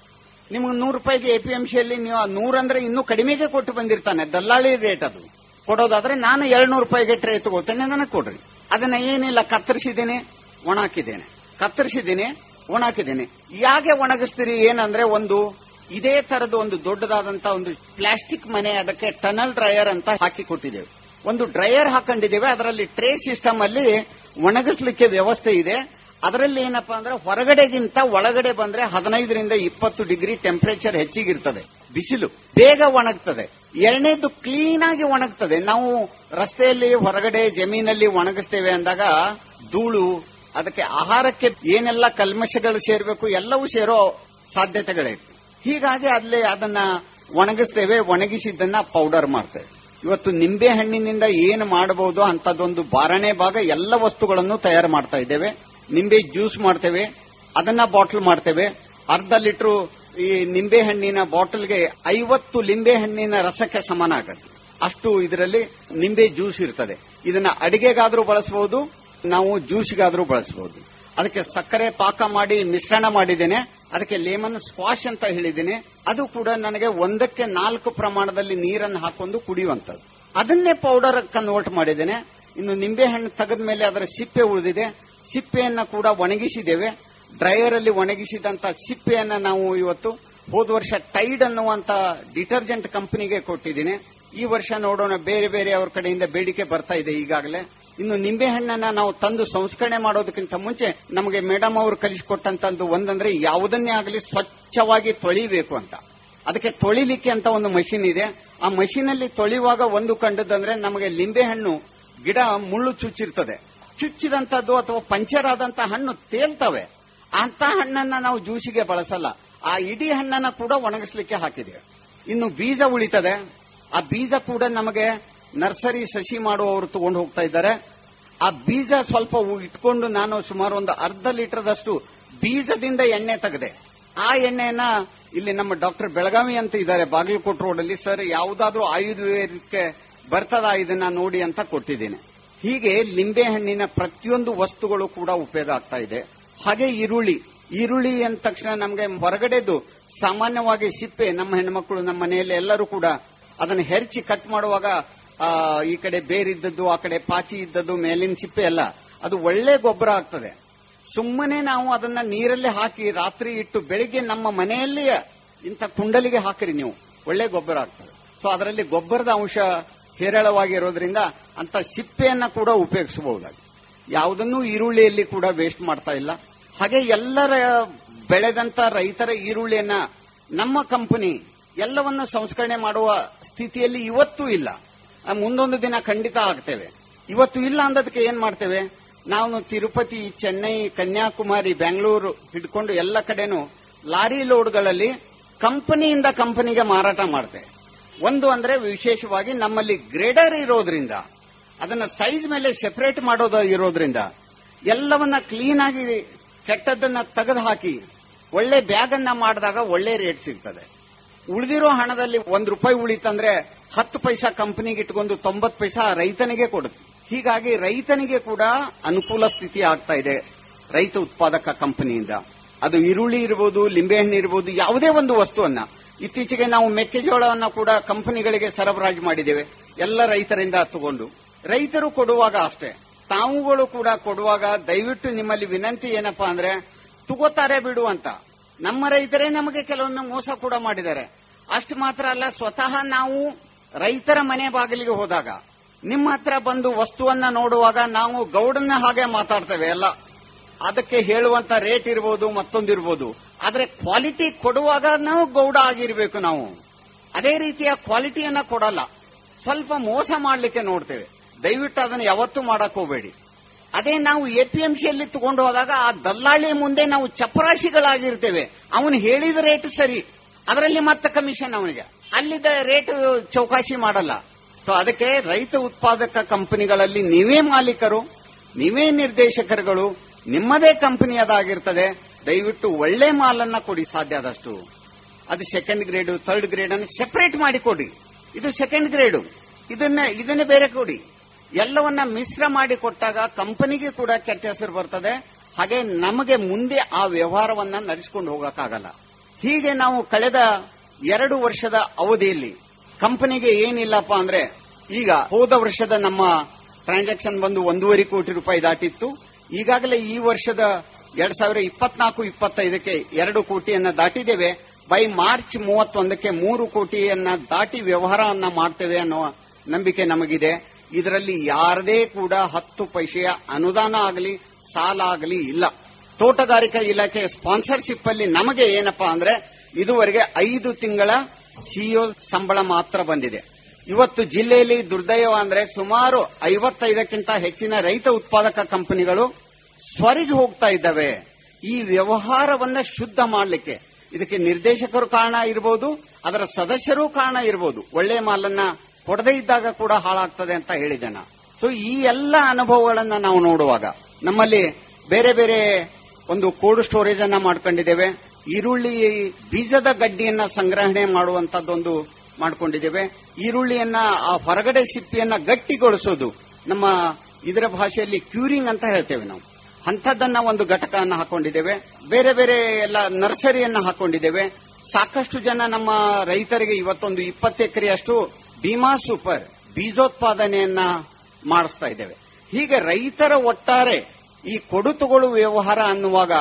ನಿಮ್ಗೆ ನೂರು ರೂಪಾಯಿಗೆ ಎಪಿಎಂಸಿಯಲ್ಲಿ ನೀವು ಆ ನೂರಂದ್ರೆ ಇನ್ನೂ ಕಡಿಮೆಗೆ ಕೊಟ್ಟು ಬಂದಿರ್ತಾನೆ ದಲ್ಲಾಳಿ ರೇಟ್ ಅದು ಕೊಡೋದಾದ್ರೆ ನಾನು ಎರಡ್ನೂರು ರೂಪಾಯಿಗೆ ಟ್ರೇ ತಗೋತೇನೆ ನನಗೆ ಕೊಡ್ರಿ ಅದನ್ನ ಏನಿಲ್ಲ ಕತ್ತರಿಸಿದ್ದೇನೆ ಒಣಾಕಿದ್ದೇನೆ ಕತ್ತರಿಸಿದ್ದೀನಿ ಒಣಾಕಿದ್ದೀನಿ ಯಾಕೆ ಒಣಗಿಸ್ತೀರಿ ಏನಂದ್ರೆ ಒಂದು ಇದೇ ತರದ ಒಂದು ದೊಡ್ಡದಾದಂತ ಒಂದು ಪ್ಲಾಸ್ಟಿಕ್ ಮನೆ ಅದಕ್ಕೆ ಟನಲ್ ಡ್ರೈಯರ್ ಅಂತ ಹಾಕಿ ಕೊಟ್ಟಿದ್ದೇವೆ ಒಂದು ಡ್ರೈಯರ್ ಹಾಕೊಂಡಿದ್ದೇವೆ ಅದರಲ್ಲಿ ಟ್ರೇ ಸಿಸ್ಟಮ್ ಅಲ್ಲಿ ಒಣಗಿಸ್ಲಿಕ್ಕೆ ವ್ಯವಸ್ಥೆ ಇದೆ ಅದರಲ್ಲಿ ಏನಪ್ಪಾ ಅಂದ್ರೆ ಹೊರಗಡೆಗಿಂತ ಒಳಗಡೆ ಬಂದ್ರೆ ಹದಿನೈದರಿಂದ ಇಪ್ಪತ್ತು ಡಿಗ್ರಿ ಟೆಂಪರೇಚರ್ ಹೆಚ್ಚಿಗಿರ್ತದೆ ಬಿಸಿಲು ಬೇಗ ಒಣಗ್ತದೆ ಎರಡನೇದು ಕ್ಲೀನ್ ಆಗಿ ಒಣಗ್ತದೆ ನಾವು ರಸ್ತೆಯಲ್ಲಿ ಹೊರಗಡೆ ಜಮೀನಲ್ಲಿ ಒಣಗಿಸ್ತೇವೆ ಅಂದಾಗ ಧೂಳು ಅದಕ್ಕೆ ಆಹಾರಕ್ಕೆ ಏನೆಲ್ಲ ಕಲ್ಮಶಗಳು ಸೇರಬೇಕು ಎಲ್ಲವೂ ಸೇರೋ ಸಾಧ್ಯತೆಗಳಿವೆ ಹೀಗಾಗಿ ಅಲ್ಲಿ ಅದನ್ನ ಒಣಗಿಸ್ತೇವೆ ಒಣಗಿಸಿದ್ದನ್ನ ಪೌಡರ್ ಮಾಡ್ತೇವೆ ಇವತ್ತು ನಿಂಬೆ ಹಣ್ಣಿನಿಂದ ಏನು ಮಾಡಬಹುದು ಅಂತದೊಂದು ಬಾರಣೆ ಭಾಗ ಎಲ್ಲ ವಸ್ತುಗಳನ್ನು ತಯಾರು ಮಾಡ್ತಾ ಇದ್ದೇವೆ ನಿಂಬೆ ಜ್ಯೂಸ್ ಮಾಡ್ತೇವೆ ಅದನ್ನ ಬಾಟಲ್ ಮಾಡ್ತೇವೆ ಅರ್ಧ ಲೀಟರ್ ಈ ನಿಂಬೆ ಹಣ್ಣಿನ ಬಾಟಲ್ಗೆ ಐವತ್ತು ಲಿಂಬೆ ಹಣ್ಣಿನ ರಸಕ್ಕೆ ಸಮಾನ ಆಗುತ್ತೆ ಅಷ್ಟು ಇದರಲ್ಲಿ ನಿಂಬೆ ಜ್ಯೂಸ್ ಇರ್ತದೆ ಇದನ್ನ ಅಡಿಗೆಗಾದ್ರೂ ಬಳಸಬಹುದು ನಾವು ಜ್ಯೂಸ್ಗಾದ್ರೂ ಬಳಸಬಹುದು ಅದಕ್ಕೆ ಸಕ್ಕರೆ ಪಾಕ ಮಾಡಿ ಮಿಶ್ರಣ ಮಾಡಿದ್ದೇನೆ ಅದಕ್ಕೆ ಲೇಮನ್ ಸ್ಕ್ವಾಶ್ ಅಂತ ಹೇಳಿದ್ದೇನೆ ಅದು ಕೂಡ ನನಗೆ ಒಂದಕ್ಕೆ ನಾಲ್ಕು ಪ್ರಮಾಣದಲ್ಲಿ ನೀರನ್ನು ಹಾಕೊಂಡು ಕುಡಿಯುವಂತದ್ದು ಅದನ್ನೇ ಪೌಡರ್ ಕನ್ವರ್ಟ್ ಮಾಡಿದ್ದೇನೆ ಇನ್ನು ನಿಂಬೆ ಹಣ್ಣು ತೆಗೆದ ಮೇಲೆ ಅದರ ಸಿಪ್ಪೆ ಉಳಿದಿದೆ ಸಿಪ್ಪೆಯನ್ನ ಕೂಡ ಒಣಗಿಸಿದ್ದೇವೆ ಡ್ರೈಯರ್ ಅಲ್ಲಿ ಒಣಗಿಸಿದಂತ ಸಿಪ್ಪೆಯನ್ನ ನಾವು ಇವತ್ತು ಹೋದ ವರ್ಷ ಟೈಡ್ ಅನ್ನುವಂತ ಡಿಟರ್ಜೆಂಟ್ ಕಂಪನಿಗೆ ಕೊಟ್ಟಿದ್ದೀನಿ ಈ ವರ್ಷ ನೋಡೋಣ ಬೇರೆ ಬೇರೆ ಅವ್ರ ಕಡೆಯಿಂದ ಬೇಡಿಕೆ ಬರ್ತಾ ಇದೆ ಈಗಾಗಲೇ ಇನ್ನು ನಿಂಬೆ ಹಣ್ಣನ್ನ ನಾವು ತಂದು ಸಂಸ್ಕರಣೆ ಮಾಡೋದಕ್ಕಿಂತ ಮುಂಚೆ ನಮಗೆ ಮೇಡಮ್ ಅವರು ಕಲಿಸಿಕೊಟ್ಟಂತದ್ದು ಒಂದಂದ್ರೆ ಯಾವುದನ್ನೇ ಆಗಲಿ ಸ್ವಚ್ಛವಾಗಿ ತೊಳಿಬೇಕು ಅಂತ ಅದಕ್ಕೆ ತೊಳಿಲಿಕ್ಕೆ ಅಂತ ಒಂದು ಮಷಿನ್ ಇದೆ ಆ ಮಷೀನ್ ಅಲ್ಲಿ ತೊಳೆಯುವಾಗ ಒಂದು ಕಂಡದಂದ್ರೆ ನಮಗೆ ಲಿಂಬೆ ಹಣ್ಣು ಗಿಡ ಮುಳ್ಳು ಚುಚ್ಚಿರ್ತದೆ ಚುಚ್ಚಿದಂತದ್ದು ಅಥವಾ ಪಂಚರ್ ಆದಂತ ಹಣ್ಣು ತೇಲ್ತವೆ ಅಂತ ಹಣ್ಣನ್ನ ನಾವು ಜ್ಯೂಸಿಗೆ ಬಳಸಲ್ಲ ಆ ಇಡೀ ಹಣ್ಣನ್ನ ಕೂಡ ಒಣಗಿಸ್ಲಿಕ್ಕೆ ಹಾಕಿದ್ದೇವೆ ಇನ್ನು ಬೀಜ ಉಳಿತದೆ ಆ ಬೀಜ ಕೂಡ ನಮಗೆ ನರ್ಸರಿ ಸಸಿ ಮಾಡುವವರು ತಗೊಂಡು ಹೋಗ್ತಾ ಇದ್ದಾರೆ ಆ ಬೀಜ ಸ್ವಲ್ಪ ಉ- ಇಟ್ಕೊಂಡು ನಾನು ಸುಮಾರು ಒಂದು ಅರ್ಧ ಲೀಟರ್ದಷ್ಟು ಬೀಜದಿಂದ ಎಣ್ಣೆ ತೆಗೆದೆ ಆ ಎಣ್ಣೆಯನ್ನ ಇಲ್ಲಿ ನಮ್ಮ ಡಾಕ್ಟರ್ ಬೆಳಗಾವಿ ಅಂತ ಇದ್ದಾರೆ ಬಾಗಲಕೋಟೆ ರೋಡ್ ಅಲ್ಲಿ ಸರ್ ಯಾವುದಾದ್ರೂ ಆಯುರ್ವೇದಕ್ಕೆ ಬರ್ತದ ಇದನ್ನ ನೋಡಿ ಅಂತ ಕೊಟ್ಟಿದ್ದೇನೆ ಹೀಗೆ ಲಿಂಬೆ ಹಣ್ಣಿನ ಪ್ರತಿಯೊಂದು ವಸ್ತುಗಳು ಕೂಡ ಉಪಯೋಗ ಆಗ್ತಾ ಇದೆ ಹಾಗೆ ಈರುಳ್ಳಿ ಈರುಳ್ಳಿ ಅಂದ ತಕ್ಷಣ ನಮಗೆ ಹೊರಗಡೆದು ಸಾಮಾನ್ಯವಾಗಿ ಸಿಪ್ಪೆ ನಮ್ಮ ಹೆಣ್ಮಕ್ಳು ನಮ್ಮ ಮನೆಯಲ್ಲಿ ಎಲ್ಲರೂ ಕೂಡ ಅದನ್ನು ಹೆರ್ಚಿ ಕಟ್ ಮಾಡುವಾಗ ಆ, ಈ ಕಡೆ ಬೇರಿದ್ದದ್ದು ಆ ಕಡೆ ಪಾಚಿ ಇದ್ದದ್ದು ಮೇಲಿನ ಸಿಪ್ಪೆ ಎಲ್ಲ ಅದು ಒಳ್ಳೆ ಗೊಬ್ಬರ ಆಗ್ತದೆ ಸುಮ್ಮನೆ ನಾವು ಅದನ್ನ ನೀರಲ್ಲಿ ಹಾಕಿ ರಾತ್ರಿ ಇಟ್ಟು ಬೆಳಿಗ್ಗೆ ನಮ್ಮ ಮನೆಯಲ್ಲಿಯೇ ಇಂಥ ಕುಂಡಲಿಗೆ ಹಾಕಿರಿ ನೀವು ಒಳ್ಳೆ ಗೊಬ್ಬರ ಆಗ್ತದೆ ಸೊ ಅದರಲ್ಲಿ ಗೊಬ್ಬರದ ಅಂಶ ಹೇರಳವಾಗಿರೋದ್ರಿಂದ ಅಂತ ಸಿಪ್ಪೆಯನ್ನ ಕೂಡ ಉಪಯೋಗಿಸಬಹುದಾಗಿ ಯಾವುದನ್ನು ಈರುಳ್ಳಿಯಲ್ಲಿ ಕೂಡ ವೇಸ್ಟ್ ಮಾಡ್ತಾ ಇಲ್ಲ ಹಾಗೆ ಎಲ್ಲರ ಬೆಳೆದಂತ ರೈತರ ಈರುಳ್ಳಿಯನ್ನ ನಮ್ಮ ಕಂಪನಿ ಎಲ್ಲವನ್ನ ಸಂಸ್ಕರಣೆ ಮಾಡುವ ಸ್ಥಿತಿಯಲ್ಲಿ ಇವತ್ತೂ ಇಲ್ಲ ಆ, ಮುಂದೊಂದು ದಿನ ಖಂಡಿತ ಆಗ್ತೇವೆ ಇವತ್ತು ಇಲ್ಲ ಅಂದದಕ್ಕೆ ಏನ್ ಮಾಡ್ತೇವೆ ನಾವು ತಿರುಪತಿ ಚೆನ್ನೈ ಕನ್ಯಾಕುಮಾರಿ ಬೆಂಗಳೂರು ಹಿಡ್ಕೊಂಡು ಎಲ್ಲ ಕಡೆನೂ ಲಾರಿ ಲೋಡ್ಗಳಲ್ಲಿ ಕಂಪನಿಯಿಂದ ಕಂಪನಿಗೆ ಮಾರಾಟ ಮಾಡ್ತೇವೆ ಒಂದು ಅಂದ್ರೆ ವಿಶೇಷವಾಗಿ ನಮ್ಮಲ್ಲಿ ಗ್ರೇಡರ್ ಇರೋದ್ರಿಂದ ಅದನ್ನ ಸೈಜ್ ಮೇಲೆ ಸೆಪರೇಟ್ ಮಾಡೋದು ಇರೋದ್ರಿಂದ ಎಲ್ಲವನ್ನ ಕ್ಲೀನ್ ಆಗಿ ಕೆಟ್ಟದ್ದನ್ನ ತೆಗೆದು ಹಾಕಿ ಒಳ್ಳೆ ಬ್ಯಾಗ್ ಅನ್ನ ಮಾಡಿದಾಗ ಒಳ್ಳೆ ರೇಟ್ ಸಿಗ್ತದೆ ಉಳಿದಿರೋ ಹಣದಲ್ಲಿ ಒಂದ್ ರೂಪಾಯಿ ಉಳಿತಂದ್ರೆ ಹತ್ತು ಪೈಸಾ ಕಂಪನಿಗೆ ಇಟ್ಕೊಂಡು ತೊಂಬತ್ತು ಪೈಸಾ ರೈತನಿಗೆ ಕೊಡುತ್ತೆ ಹೀಗಾಗಿ ರೈತನಿಗೆ ಕೂಡ ಅನುಕೂಲ ಸ್ಥಿತಿ ಆಗ್ತಾ ಇದೆ ರೈತ ಉತ್ಪಾದಕ ಕಂಪನಿಯಿಂದ ಅದು ಈರುಳ್ಳಿ ಇರಬಹುದು ಲಿಂಬೆಹಣ್ಣು ಇರಬಹುದು ಯಾವುದೇ ಒಂದು ವಸ್ತುವನ್ನ ಇತ್ತೀಚೆಗೆ ನಾವು ಮೆಕ್ಕೆಜೋಳವನ್ನ ಕೂಡ ಕಂಪನಿಗಳಿಗೆ ಸರಬರಾಜು ಮಾಡಿದ್ದೇವೆ ಎಲ್ಲ ರೈತರಿಂದ ತಗೊಂಡು ರೈತರು ಕೊಡುವಾಗ ಅಷ್ಟೇ ತಾವುಗಳು ಕೂಡ ಕೊಡುವಾಗ ದಯವಿಟ್ಟು ನಿಮ್ಮಲ್ಲಿ ವಿನಂತಿ ಏನಪ್ಪಾ ಅಂದ್ರೆ ತಗೋತಾರೆ ಬಿಡು ಅಂತ ನಮ್ಮ ರೈತರೇ ನಮಗೆ ಕೆಲವೊಮ್ಮೆ ಮೋಸ ಕೂಡ ಮಾಡಿದ್ದಾರೆ ಅಷ್ಟು ಮಾತ್ರ ಅಲ್ಲ ಸ್ವತಃ ನಾವು ರೈತರ ಮನೆ ಬಾಗಿಲಿಗೆ ಹೋದಾಗ ನಿಮ್ಮ ಹತ್ರ ಬಂದು ವಸ್ತುವನ್ನ ನೋಡುವಾಗ ನಾವು ಗೌಡನ್ನ ಹಾಗೆ ಮಾತಾಡ್ತೇವೆ ಎಲ್ಲ ಅದಕ್ಕೆ ಹೇಳುವಂತ ರೇಟ್ ಇರ್ಬೋದು ಮತ್ತೊಂದಿರ್ಬೋದು ಆದ್ರೆ ಕ್ವಾಲಿಟಿ ಕೊಡುವಾಗ ನಾವು ಗೌಡ ಆಗಿರ್ಬೇಕು ನಾವು ಅದೇ ರೀತಿಯ ಕ್ವಾಲಿಟಿಯನ್ನ ಕೊಡಲ್ಲ ಸ್ವಲ್ಪ ಮೋಸ ಮಾಡಲಿಕ್ಕೆ ನೋಡ್ತೇವೆ ದಯವಿಟ್ಟು ಅದನ್ನು ಯಾವತ್ತೂ ಮಾಡಕ್ ಹೋಗಬೇಡಿ ಅದೇ ನಾವು ಎಪಿಎಂಸಿಯಲ್ಲಿ ತಗೊಂಡು ಹೋದಾಗ ಆ ದಲ್ಲಾಳಿ ಮುಂದೆ ನಾವು ಚಪರಾಶಿಗಳಾಗಿರ್ತೇವೆ ಅವನು ಹೇಳಿದ ರೇಟ್ ಸರಿ ಅದರಲ್ಲಿ ಮತ್ತೆ ಕಮಿಷನ್ ಅವನಿಗೆ ಅಲ್ಲಿದ್ದ ರೇಟ್ ಚೌಕಾಶಿ ಮಾಡಲ್ಲ ಸೊ ಅದಕ್ಕೆ ರೈತ ಉತ್ಪಾದಕ ಕಂಪನಿಗಳಲ್ಲಿ ನೀವೇ ಮಾಲೀಕರು ನೀವೇ ನಿರ್ದೇಶಕರುಗಳು ನಿಮ್ಮದೇ ಕಂಪನಿ ಅದಾಗಿರ್ತದೆ ದಯವಿಟ್ಟು ಒಳ್ಳೆ ಮಾಲನ್ನ ಕೊಡಿ ಸಾಧ್ಯ ಆದಷ್ಟು ಅದು ಸೆಕೆಂಡ್ ಗ್ರೇಡ್ ಥರ್ಡ್ ಗ್ರೇಡ್ ಅನ್ನು ಸೆಪರೇಟ್ ಮಾಡಿ ಕೊಡಿ ಇದು ಸೆಕೆಂಡ್ ಗ್ರೇಡು ಇದನ್ನ ಇದನ್ನೇ ಬೇರೆ ಕೊಡಿ ಎಲ್ಲವನ್ನ ಮಿಶ್ರ ಮಾಡಿ ಕೊಟ್ಟಾಗ ಕಂಪನಿಗೆ ಕೂಡ ಕೆಟ್ಟ ಹೆಸರು ಬರ್ತದೆ ಹಾಗೆ ನಮಗೆ ಮುಂದೆ ಆ ವ್ಯವಹಾರವನ್ನ ನಡೆಸಿಕೊಂಡು ಹೋಗಕ್ಕಾಗಲ್ಲ ಹೀಗೆ ನಾವು ಕಳೆದ ಎರಡು ವರ್ಷದ ಅವಧಿಯಲ್ಲಿ ಕಂಪನಿಗೆ ಏನಿಲ್ಲಪ್ಪ ಅಂದ್ರೆ ಈಗ ಹೋದ ವರ್ಷದ ನಮ್ಮ ಟ್ರಾನ್ಸಾಕ್ಷನ್ ಬಂದು ಒಂದೂವರೆ ಕೋಟಿ ರೂಪಾಯಿ ದಾಟಿತ್ತು ಈಗಾಗಲೇ ಈ ವರ್ಷದ ಎರಡ್ ಸಾವಿರ ಇಪ್ಪತ್ನಾಲ್ಕು ಇಪ್ಪತ್ತೈದಕ್ಕೆ ಎರಡು ಕೋಟಿಯನ್ನ ದಾಟಿದ್ದೇವೆ ಬೈ ಮಾರ್ಚ್ ಮೂವತ್ತೊಂದಕ್ಕೆ ಮೂರು ಕೋಟಿಯನ್ನ ದಾಟಿ ವ್ಯವಹಾರವನ್ನ ಮಾಡ್ತೇವೆ ಅನ್ನೋ ನಂಬಿಕೆ ನಮಗಿದೆ ಇದರಲ್ಲಿ ಯಾರದೇ ಕೂಡ ಹತ್ತು ಪೈಸೆಯ ಅನುದಾನ ಆಗಲಿ ಸಾಲ ಆಗಲಿ ಇಲ್ಲ ತೋಟಗಾರಿಕಾ ಇಲಾಖೆಯ ಸ್ಪಾನ್ಸರ್ಶಿಪ್ ಅಲ್ಲಿ ನಮಗೆ ಏನಪ್ಪಾ ಅಂದ್ರೆ ಇದುವರೆಗೆ ಐದು ತಿಂಗಳ ಸಿಇಒ ಸಂಬಳ ಮಾತ್ರ ಬಂದಿದೆ ಇವತ್ತು ಜಿಲ್ಲೆಯಲ್ಲಿ ದುರ್ದೈವ ಅಂದ್ರೆ ಸುಮಾರು ಐವತ್ತೈದಕ್ಕಿಂತ ಹೆಚ್ಚಿನ ರೈತ ಉತ್ಪಾದಕ ಕಂಪನಿಗಳು ಸ್ವರಿಗೆ ಹೋಗ್ತಾ ಇದ್ದಾವೆ ಈ ವ್ಯವಹಾರವನ್ನ ಶುದ್ಧ ಮಾಡಲಿಕ್ಕೆ ಇದಕ್ಕೆ ನಿರ್ದೇಶಕರು ಕಾರಣ ಇರಬಹುದು ಅದರ ಸದಸ್ಯರು ಕಾರಣ ಇರಬಹುದು ಒಳ್ಳೆ ಮಾಲನ್ನ ಕೊಡದೇ ಇದ್ದಾಗ ಕೂಡ ಹಾಳಾಗ್ತದೆ ಅಂತ ಹೇಳಿದೆ ನಾ ಸೊ ಈ ಎಲ್ಲ ಅನುಭವಗಳನ್ನ ನಾವು ನೋಡುವಾಗ ನಮ್ಮಲ್ಲಿ ಬೇರೆ ಬೇರೆ ಒಂದು ಕೋಲ್ಡ್ ಸ್ಟೋರೇಜ್ ಅನ್ನ ಮಾಡ್ಕೊಂಡಿದ್ದೇವೆ ಈರುಳ್ಳಿ ಬೀಜದ ಗಡ್ಡಿಯನ್ನ ಸಂಗ್ರಹಣೆ ಮಾಡುವಂತದ್ದೊಂದು ಮಾಡ್ಕೊಂಡಿದ್ದೇವೆ ಈರುಳ್ಳಿಯನ್ನ ಆ ಹೊರಗಡೆ ಸಿಪ್ಪಿಯನ್ನ ಗಟ್ಟಿಗೊಳಿಸೋದು ನಮ್ಮ ಇದರ ಭಾಷೆಯಲ್ಲಿ ಕ್ಯೂರಿಂಗ್ ಅಂತ ಹೇಳ್ತೇವೆ ನಾವು ಅಂಥದ್ದನ್ನ ಒಂದು ಘಟಕವನ್ನು ಹಾಕೊಂಡಿದ್ದೇವೆ ಬೇರೆ ಬೇರೆ ಎಲ್ಲ ನರ್ಸರಿಯನ್ನ ಹಾಕೊಂಡಿದ್ದೇವೆ ಸಾಕಷ್ಟು ಜನ ನಮ್ಮ ರೈತರಿಗೆ ಇವತ್ತೊಂದು ಇಪ್ಪತ್ತು ಎಕರೆಯಷ್ಟು ಭೀಮಾ ಸೂಪರ್ ಬೀಜೋತ್ಪಾದನೆಯನ್ನ ಮಾಡಿಸ್ತಾ ಇದ್ದೇವೆ ಹೀಗೆ ರೈತರ ಒಟ್ಟಾರೆ ಈ ಕೊಡು ತಗೊಳ್ಳು ವ್ಯವಹಾರ ಅನ್ನುವಾಗ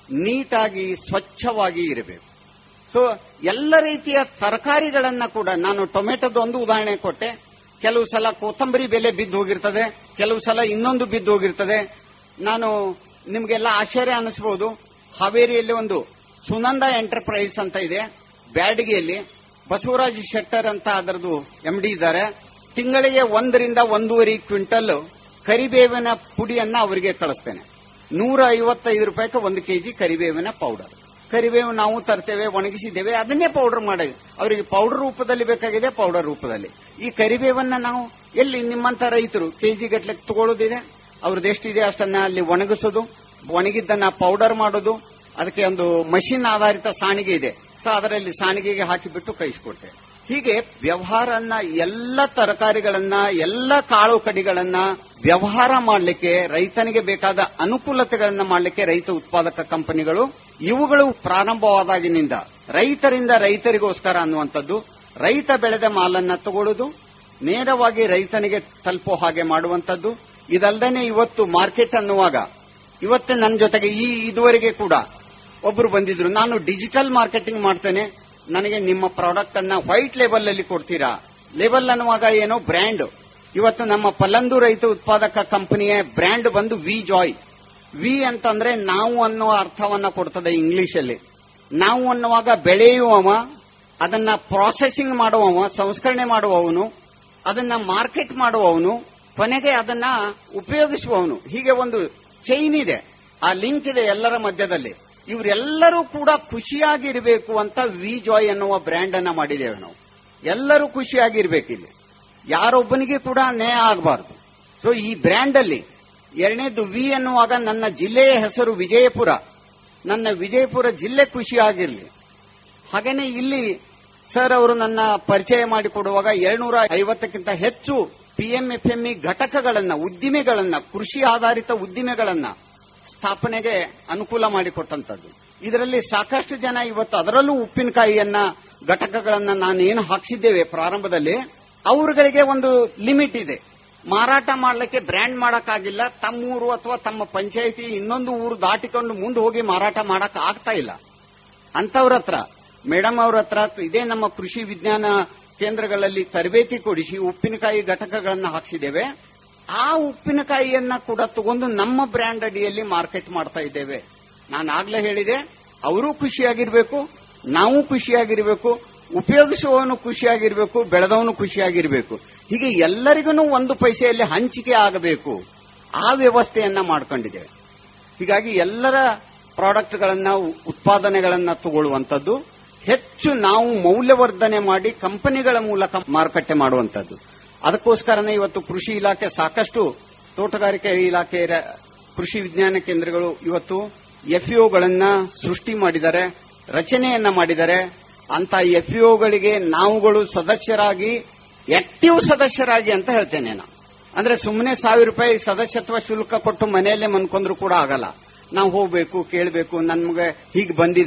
ನೀಟಾಗಿ ಸ್ವಚ್ಛವಾಗಿ ಇರಬೇಕು ಸೊ ಎಲ್ಲ ರೀತಿಯ ತರಕಾರಿಗಳನ್ನ ಕೂಡ ನಾನು ಟೊಮೆಟೊದ ಒಂದು ಉದಾಹರಣೆ ಕೊಟ್ಟೆ ಕೆಲವು ಸಲ ಕೊತ್ತಂಬರಿ ಬೆಲೆ ಬಿದ್ದು ಹೋಗಿರ್ತದೆ ಕೆಲವು ಸಲ ಇನ್ನೊಂದು ಬಿದ್ದು ಹೋಗಿರ್ತದೆ ನಾನು ನಿಮ್ಗೆಲ್ಲ ಆಶ್ಚರ್ಯ ಅನಿಸಬಹುದು ಹಾವೇರಿಯಲ್ಲಿ ಒಂದು ಸುನಂದ ಎಂಟರ್ಪ್ರೈಸ್ ಅಂತ ಇದೆ ಬ್ಯಾಡಗಿಯಲ್ಲಿ ಬಸವರಾಜ್ ಶೆಟ್ಟರ್ ಅಂತ ಅದರದು ಎಂಡಿ ಇದ್ದಾರೆ ತಿಂಗಳಿಗೆ ಒಂದರಿಂದ ಒಂದೂವರೆ ಕ್ವಿಂಟಲ್ ಕರಿಬೇವಿನ ಪುಡಿಯನ್ನ ಅವರಿಗೆ ಕಳಿಸ್ತೇನೆ ನೂರ ಐವತ್ತೈದು ರೂಪಾಯಿಗೆ ಒಂದು ಕೆಜಿ ಕರಿಬೇವಿನ ಪೌಡರ್ ಕರಿಬೇವು ನಾವು ತರ್ತೇವೆ ಒಣಗಿಸಿದ್ದೇವೆ ಅದನ್ನೇ ಪೌಡರ್ ಮಾಡೋದು ಅವರಿಗೆ ಪೌಡರ್ ರೂಪದಲ್ಲಿ ಬೇಕಾಗಿದೆ ಪೌಡರ್ ರೂಪದಲ್ಲಿ ಈ ಕರಿಬೇವನ್ನ ನಾವು ಎಲ್ಲಿ ನಿಮ್ಮಂತ ರೈತರು ಕೆಜಿ ಗಟ್ಲೆ ತಗೊಳ್ಳೋದಿದೆ ಅವ್ರದ್ದು ಎಷ್ಟಿದೆ ಅಷ್ಟನ್ನ ಅಲ್ಲಿ ಒಣಗಿಸೋದು ಒಣಗಿದ್ದನ್ನ ಪೌಡರ್ ಮಾಡೋದು ಅದಕ್ಕೆ ಒಂದು ಮಷಿನ್ ಆಧಾರಿತ ಸಾಣಿಗೆ ಇದೆ ಸೊ ಅದರಲ್ಲಿ ಸಾಣಿಗೆಗೆ ಹಾಕಿಬಿಟ್ಟು ಕಳಿಸಿಕೊಡ್ತೇವೆ ಹೀಗೆ ವ್ಯವಹಾರನ್ನ ಎಲ್ಲ ತರಕಾರಿಗಳನ್ನ ಎಲ್ಲ ಕಾಳು ಕಡಿಗಳನ್ನ ವ್ಯವಹಾರ ಮಾಡಲಿಕ್ಕೆ ರೈತನಿಗೆ ಬೇಕಾದ ಅನುಕೂಲತೆಗಳನ್ನ ಮಾಡಲಿಕ್ಕೆ ರೈತ ಉತ್ಪಾದಕ ಕಂಪನಿಗಳು ಇವುಗಳು ಪ್ರಾರಂಭವಾದಾಗಿನಿಂದ ರೈತರಿಂದ ರೈತರಿಗೋಸ್ಕರ ಅನ್ನುವಂಥದ್ದು ರೈತ ಬೆಳೆದ ಮಾಲನ್ನ ತಗೊಳ್ಳೋದು ನೇರವಾಗಿ ರೈತನಿಗೆ ತಲುಪೋ ಹಾಗೆ ಮಾಡುವಂಥದ್ದು ಇದಲ್ಲದೆ ಇವತ್ತು ಮಾರ್ಕೆಟ್ ಅನ್ನುವಾಗ ಇವತ್ತೇ ನನ್ನ ಜೊತೆಗೆ ಈ ಇದುವರೆಗೆ ಕೂಡ ಒಬ್ರು ಬಂದಿದ್ರು ನಾನು ಡಿಜಿಟಲ್ ಮಾರ್ಕೆಟಿಂಗ್ ಮಾಡ್ತೇನೆ ನನಗೆ ನಿಮ್ಮ ಪ್ರಾಡಕ್ಟ್ ಅನ್ನ ವೈಟ್ ಲೇಬಲ್ ಅಲ್ಲಿ ಕೊಡ್ತೀರಾ ಲೇಬಲ್ ಅನ್ನುವಾಗ ಏನೋ ಬ್ರ್ಯಾಂಡ್ ಇವತ್ತು ನಮ್ಮ ಪಲ್ಲಂದು ರೈತ ಉತ್ಪಾದಕ ಕಂಪನಿಯ ಬ್ರ್ಯಾಂಡ್ ಬಂದು ವಿ ಜಾಯ್ ವಿ ಅಂತಂದ್ರೆ ನಾವು ಅನ್ನುವ ಅರ್ಥವನ್ನ ಕೊಡ್ತದೆ ಇಂಗ್ಲಿಷ್ ಅಲ್ಲಿ ನಾವು ಅನ್ನುವಾಗ ಬೆಳೆಯುವವ ಅದನ್ನ ಪ್ರಾಸೆಸಿಂಗ್ ಮಾಡುವವ ಸಂಸ್ಕರಣೆ ಮಾಡುವವನು ಅದನ್ನ ಮಾರ್ಕೆಟ್ ಮಾಡುವವನು ಕೊನೆಗೆ ಅದನ್ನ ಉಪಯೋಗಿಸುವವನು ಹೀಗೆ ಒಂದು ಚೈನ್ ಇದೆ ಆ ಲಿಂಕ್ ಇದೆ ಎಲ್ಲರ ಮಧ್ಯದಲ್ಲಿ ಇವರೆಲ್ಲರೂ ಕೂಡ ಖುಷಿಯಾಗಿರ್ಬೇಕು ಅಂತ ವಿ ಜಾಯ್ ಅನ್ನುವ ಬ್ರ್ಯಾಂಡ್ ಅನ್ನ ಮಾಡಿದ್ದೇವೆ ನಾವು ಎಲ್ಲರೂ ಖುಷಿಯಾಗಿರ್ಬೇಕು ಇಲ್ಲಿ ಯಾರೊಬ್ಬನಿಗೆ ಕೂಡ ನ್ಯಾಯ ಆಗಬಾರದು ಸೊ ಈ ಬ್ರ್ಯಾಂಡ್ ಅಲ್ಲಿ ಎರಡನೇದು ವಿ ಅನ್ನುವಾಗ ನನ್ನ ಜಿಲ್ಲೆಯ ಹೆಸರು ವಿಜಯಪುರ ನನ್ನ ವಿಜಯಪುರ ಜಿಲ್ಲೆ ಖುಷಿಯಾಗಿರ್ಲಿ ಹಾಗೇನೆ ಇಲ್ಲಿ ಸರ್ ಅವರು ನನ್ನ ಪರಿಚಯ ಮಾಡಿಕೊಡುವಾಗ ಎರಡ್ನೂರ ಐವತ್ತಕ್ಕಿಂತ ಹೆಚ್ಚು ಪಿಎಂಎಫ್ಎಂಇ ಘಟಕಗಳನ್ನ ಉದ್ದಿಮೆಗಳನ್ನ ಕೃಷಿ ಆಧಾರಿತ ಉದ್ದಿಮೆಗಳನ್ನ ಸ್ಥಾಪನೆಗೆ ಅನುಕೂಲ ಮಾಡಿಕೊಟ್ಟಂತದ್ದು ಇದರಲ್ಲಿ ಸಾಕಷ್ಟು ಜನ ಇವತ್ತು ಅದರಲ್ಲೂ ಉಪ್ಪಿನಕಾಯಿಯನ್ನ ಘಟಕಗಳನ್ನ ನಾನು ಏನು ಹಾಕ್ಸಿದ್ದೇವೆ ಪ್ರಾರಂಭದಲ್ಲಿ ಅವರುಗಳಿಗೆ ಒಂದು ಲಿಮಿಟ್ ಇದೆ ಮಾರಾಟ ಮಾಡಲಿಕ್ಕೆ ಬ್ರ್ಯಾಂಡ್ ಮಾಡಕ್ಕಾಗಿಲ್ಲ ತಮ್ಮೂರು ಅಥವಾ ತಮ್ಮ ಪಂಚಾಯಿತಿ ಇನ್ನೊಂದು ಊರು ದಾಟಿಕೊಂಡು ಮುಂದೆ ಹೋಗಿ ಮಾರಾಟ ಮಾಡಕ್ ಆಗ್ತಾ ಇಲ್ಲ ಅಂತವ್ರ ಹತ್ರ ಮೇಡಮ್ ಅವ್ರ ಹತ್ರ ಇದೇ ನಮ್ಮ ಕೃಷಿ ವಿಜ್ಞಾನ ಕೇಂದ್ರಗಳಲ್ಲಿ ತರಬೇತಿ ಕೊಡಿಸಿ ಉಪ್ಪಿನಕಾಯಿ ಘಟಕಗಳನ್ನ ಹಾಕ್ಸಿದ್ದೇವೆ ಆ ಉಪ್ಪಿನಕಾಯಿಯನ್ನ ಕೂಡ ತಗೊಂಡು ನಮ್ಮ ಬ್ರ್ಯಾಂಡ್ ಅಡಿಯಲ್ಲಿ ಮಾರ್ಕೆಟ್ ಮಾಡ್ತಾ ಇದ್ದೇವೆ ನಾನು ಆಗ್ಲೇ ಹೇಳಿದೆ ಅವರು ಖುಷಿಯಾಗಿರ್ಬೇಕು ನಾವು ಖುಷಿಯಾಗಿರ್ಬೇಕು ಉಪಯೋಗಿಸುವವನು ಖುಷಿಯಾಗಿರ್ಬೇಕು ಬೆಳೆದವನು ಖುಷಿಯಾಗಿರ್ಬೇಕು ಹೀಗೆ ಎಲ್ಲರಿಗೂ ಒಂದು ಪೈಸೆಯಲ್ಲಿ ಹಂಚಿಕೆ ಆಗಬೇಕು ಆ ವ್ಯವಸ್ಥೆಯನ್ನ ಮಾಡ್ಕೊಂಡಿದ್ದೇವೆ ಹೀಗಾಗಿ ಎಲ್ಲರ ಪ್ರಾಡಕ್ಟ್ಗಳನ್ನ ಉತ್ಪಾದನೆಗಳನ್ನ ತಗೊಳ್ಳುವಂತದ್ದು ಹೆಚ್ಚು ನಾವು ಮೌಲ್ಯವರ್ಧನೆ ಮಾಡಿ ಕಂಪನಿಗಳ ಮೂಲಕ ಮಾರುಕಟ್ಟೆ ಮಾಡುವಂತದ್ದು ಅದಕ್ಕೋಸ್ಕರನೇ ಇವತ್ತು ಕೃಷಿ ಇಲಾಖೆ ಸಾಕಷ್ಟು ತೋಟಗಾರಿಕೆ ಇಲಾಖೆ ರ- ಕೃಷಿ ವಿಜ್ಞಾನ ಕೇಂದ್ರಗಳು ಇವತ್ತು ಎಫ್ಇಒಗಳನ್ನ ಸೃಷ್ಟಿ ಮಾಡಿದ್ದಾರೆ ರಚನೆಯನ್ನ ಮಾಡಿದ್ದಾರೆ ಅಂತ ಎಫ್ಇಒಗಳಿಗೆ ನಾವುಗಳು ಸದಸ್ಯರಾಗಿ ಆಕ್ಟಿವ್ ಸದಸ್ಯರಾಗಿ ಅಂತ ಹೇಳ್ತೇನೆ ನಾನು ಅಂದ್ರೆ ಸುಮ್ಮನೆ ಸಾವಿರ ರೂಪಾಯಿ ಸದಸ್ಯತ್ವ ಶುಲ್ಕ ಕೊಟ್ಟು ಮನೆಯಲ್ಲೇ ಮನ್ಕೊಂಡ್ರು ಕೂಡ ಆಗಲ್ಲ ನಾವು ಹೋಗ್ಬೇಕು ಕೇಳಬೇಕು ನನ್ಗೆ ಹೀಗೆ ಬಂದಿದೆ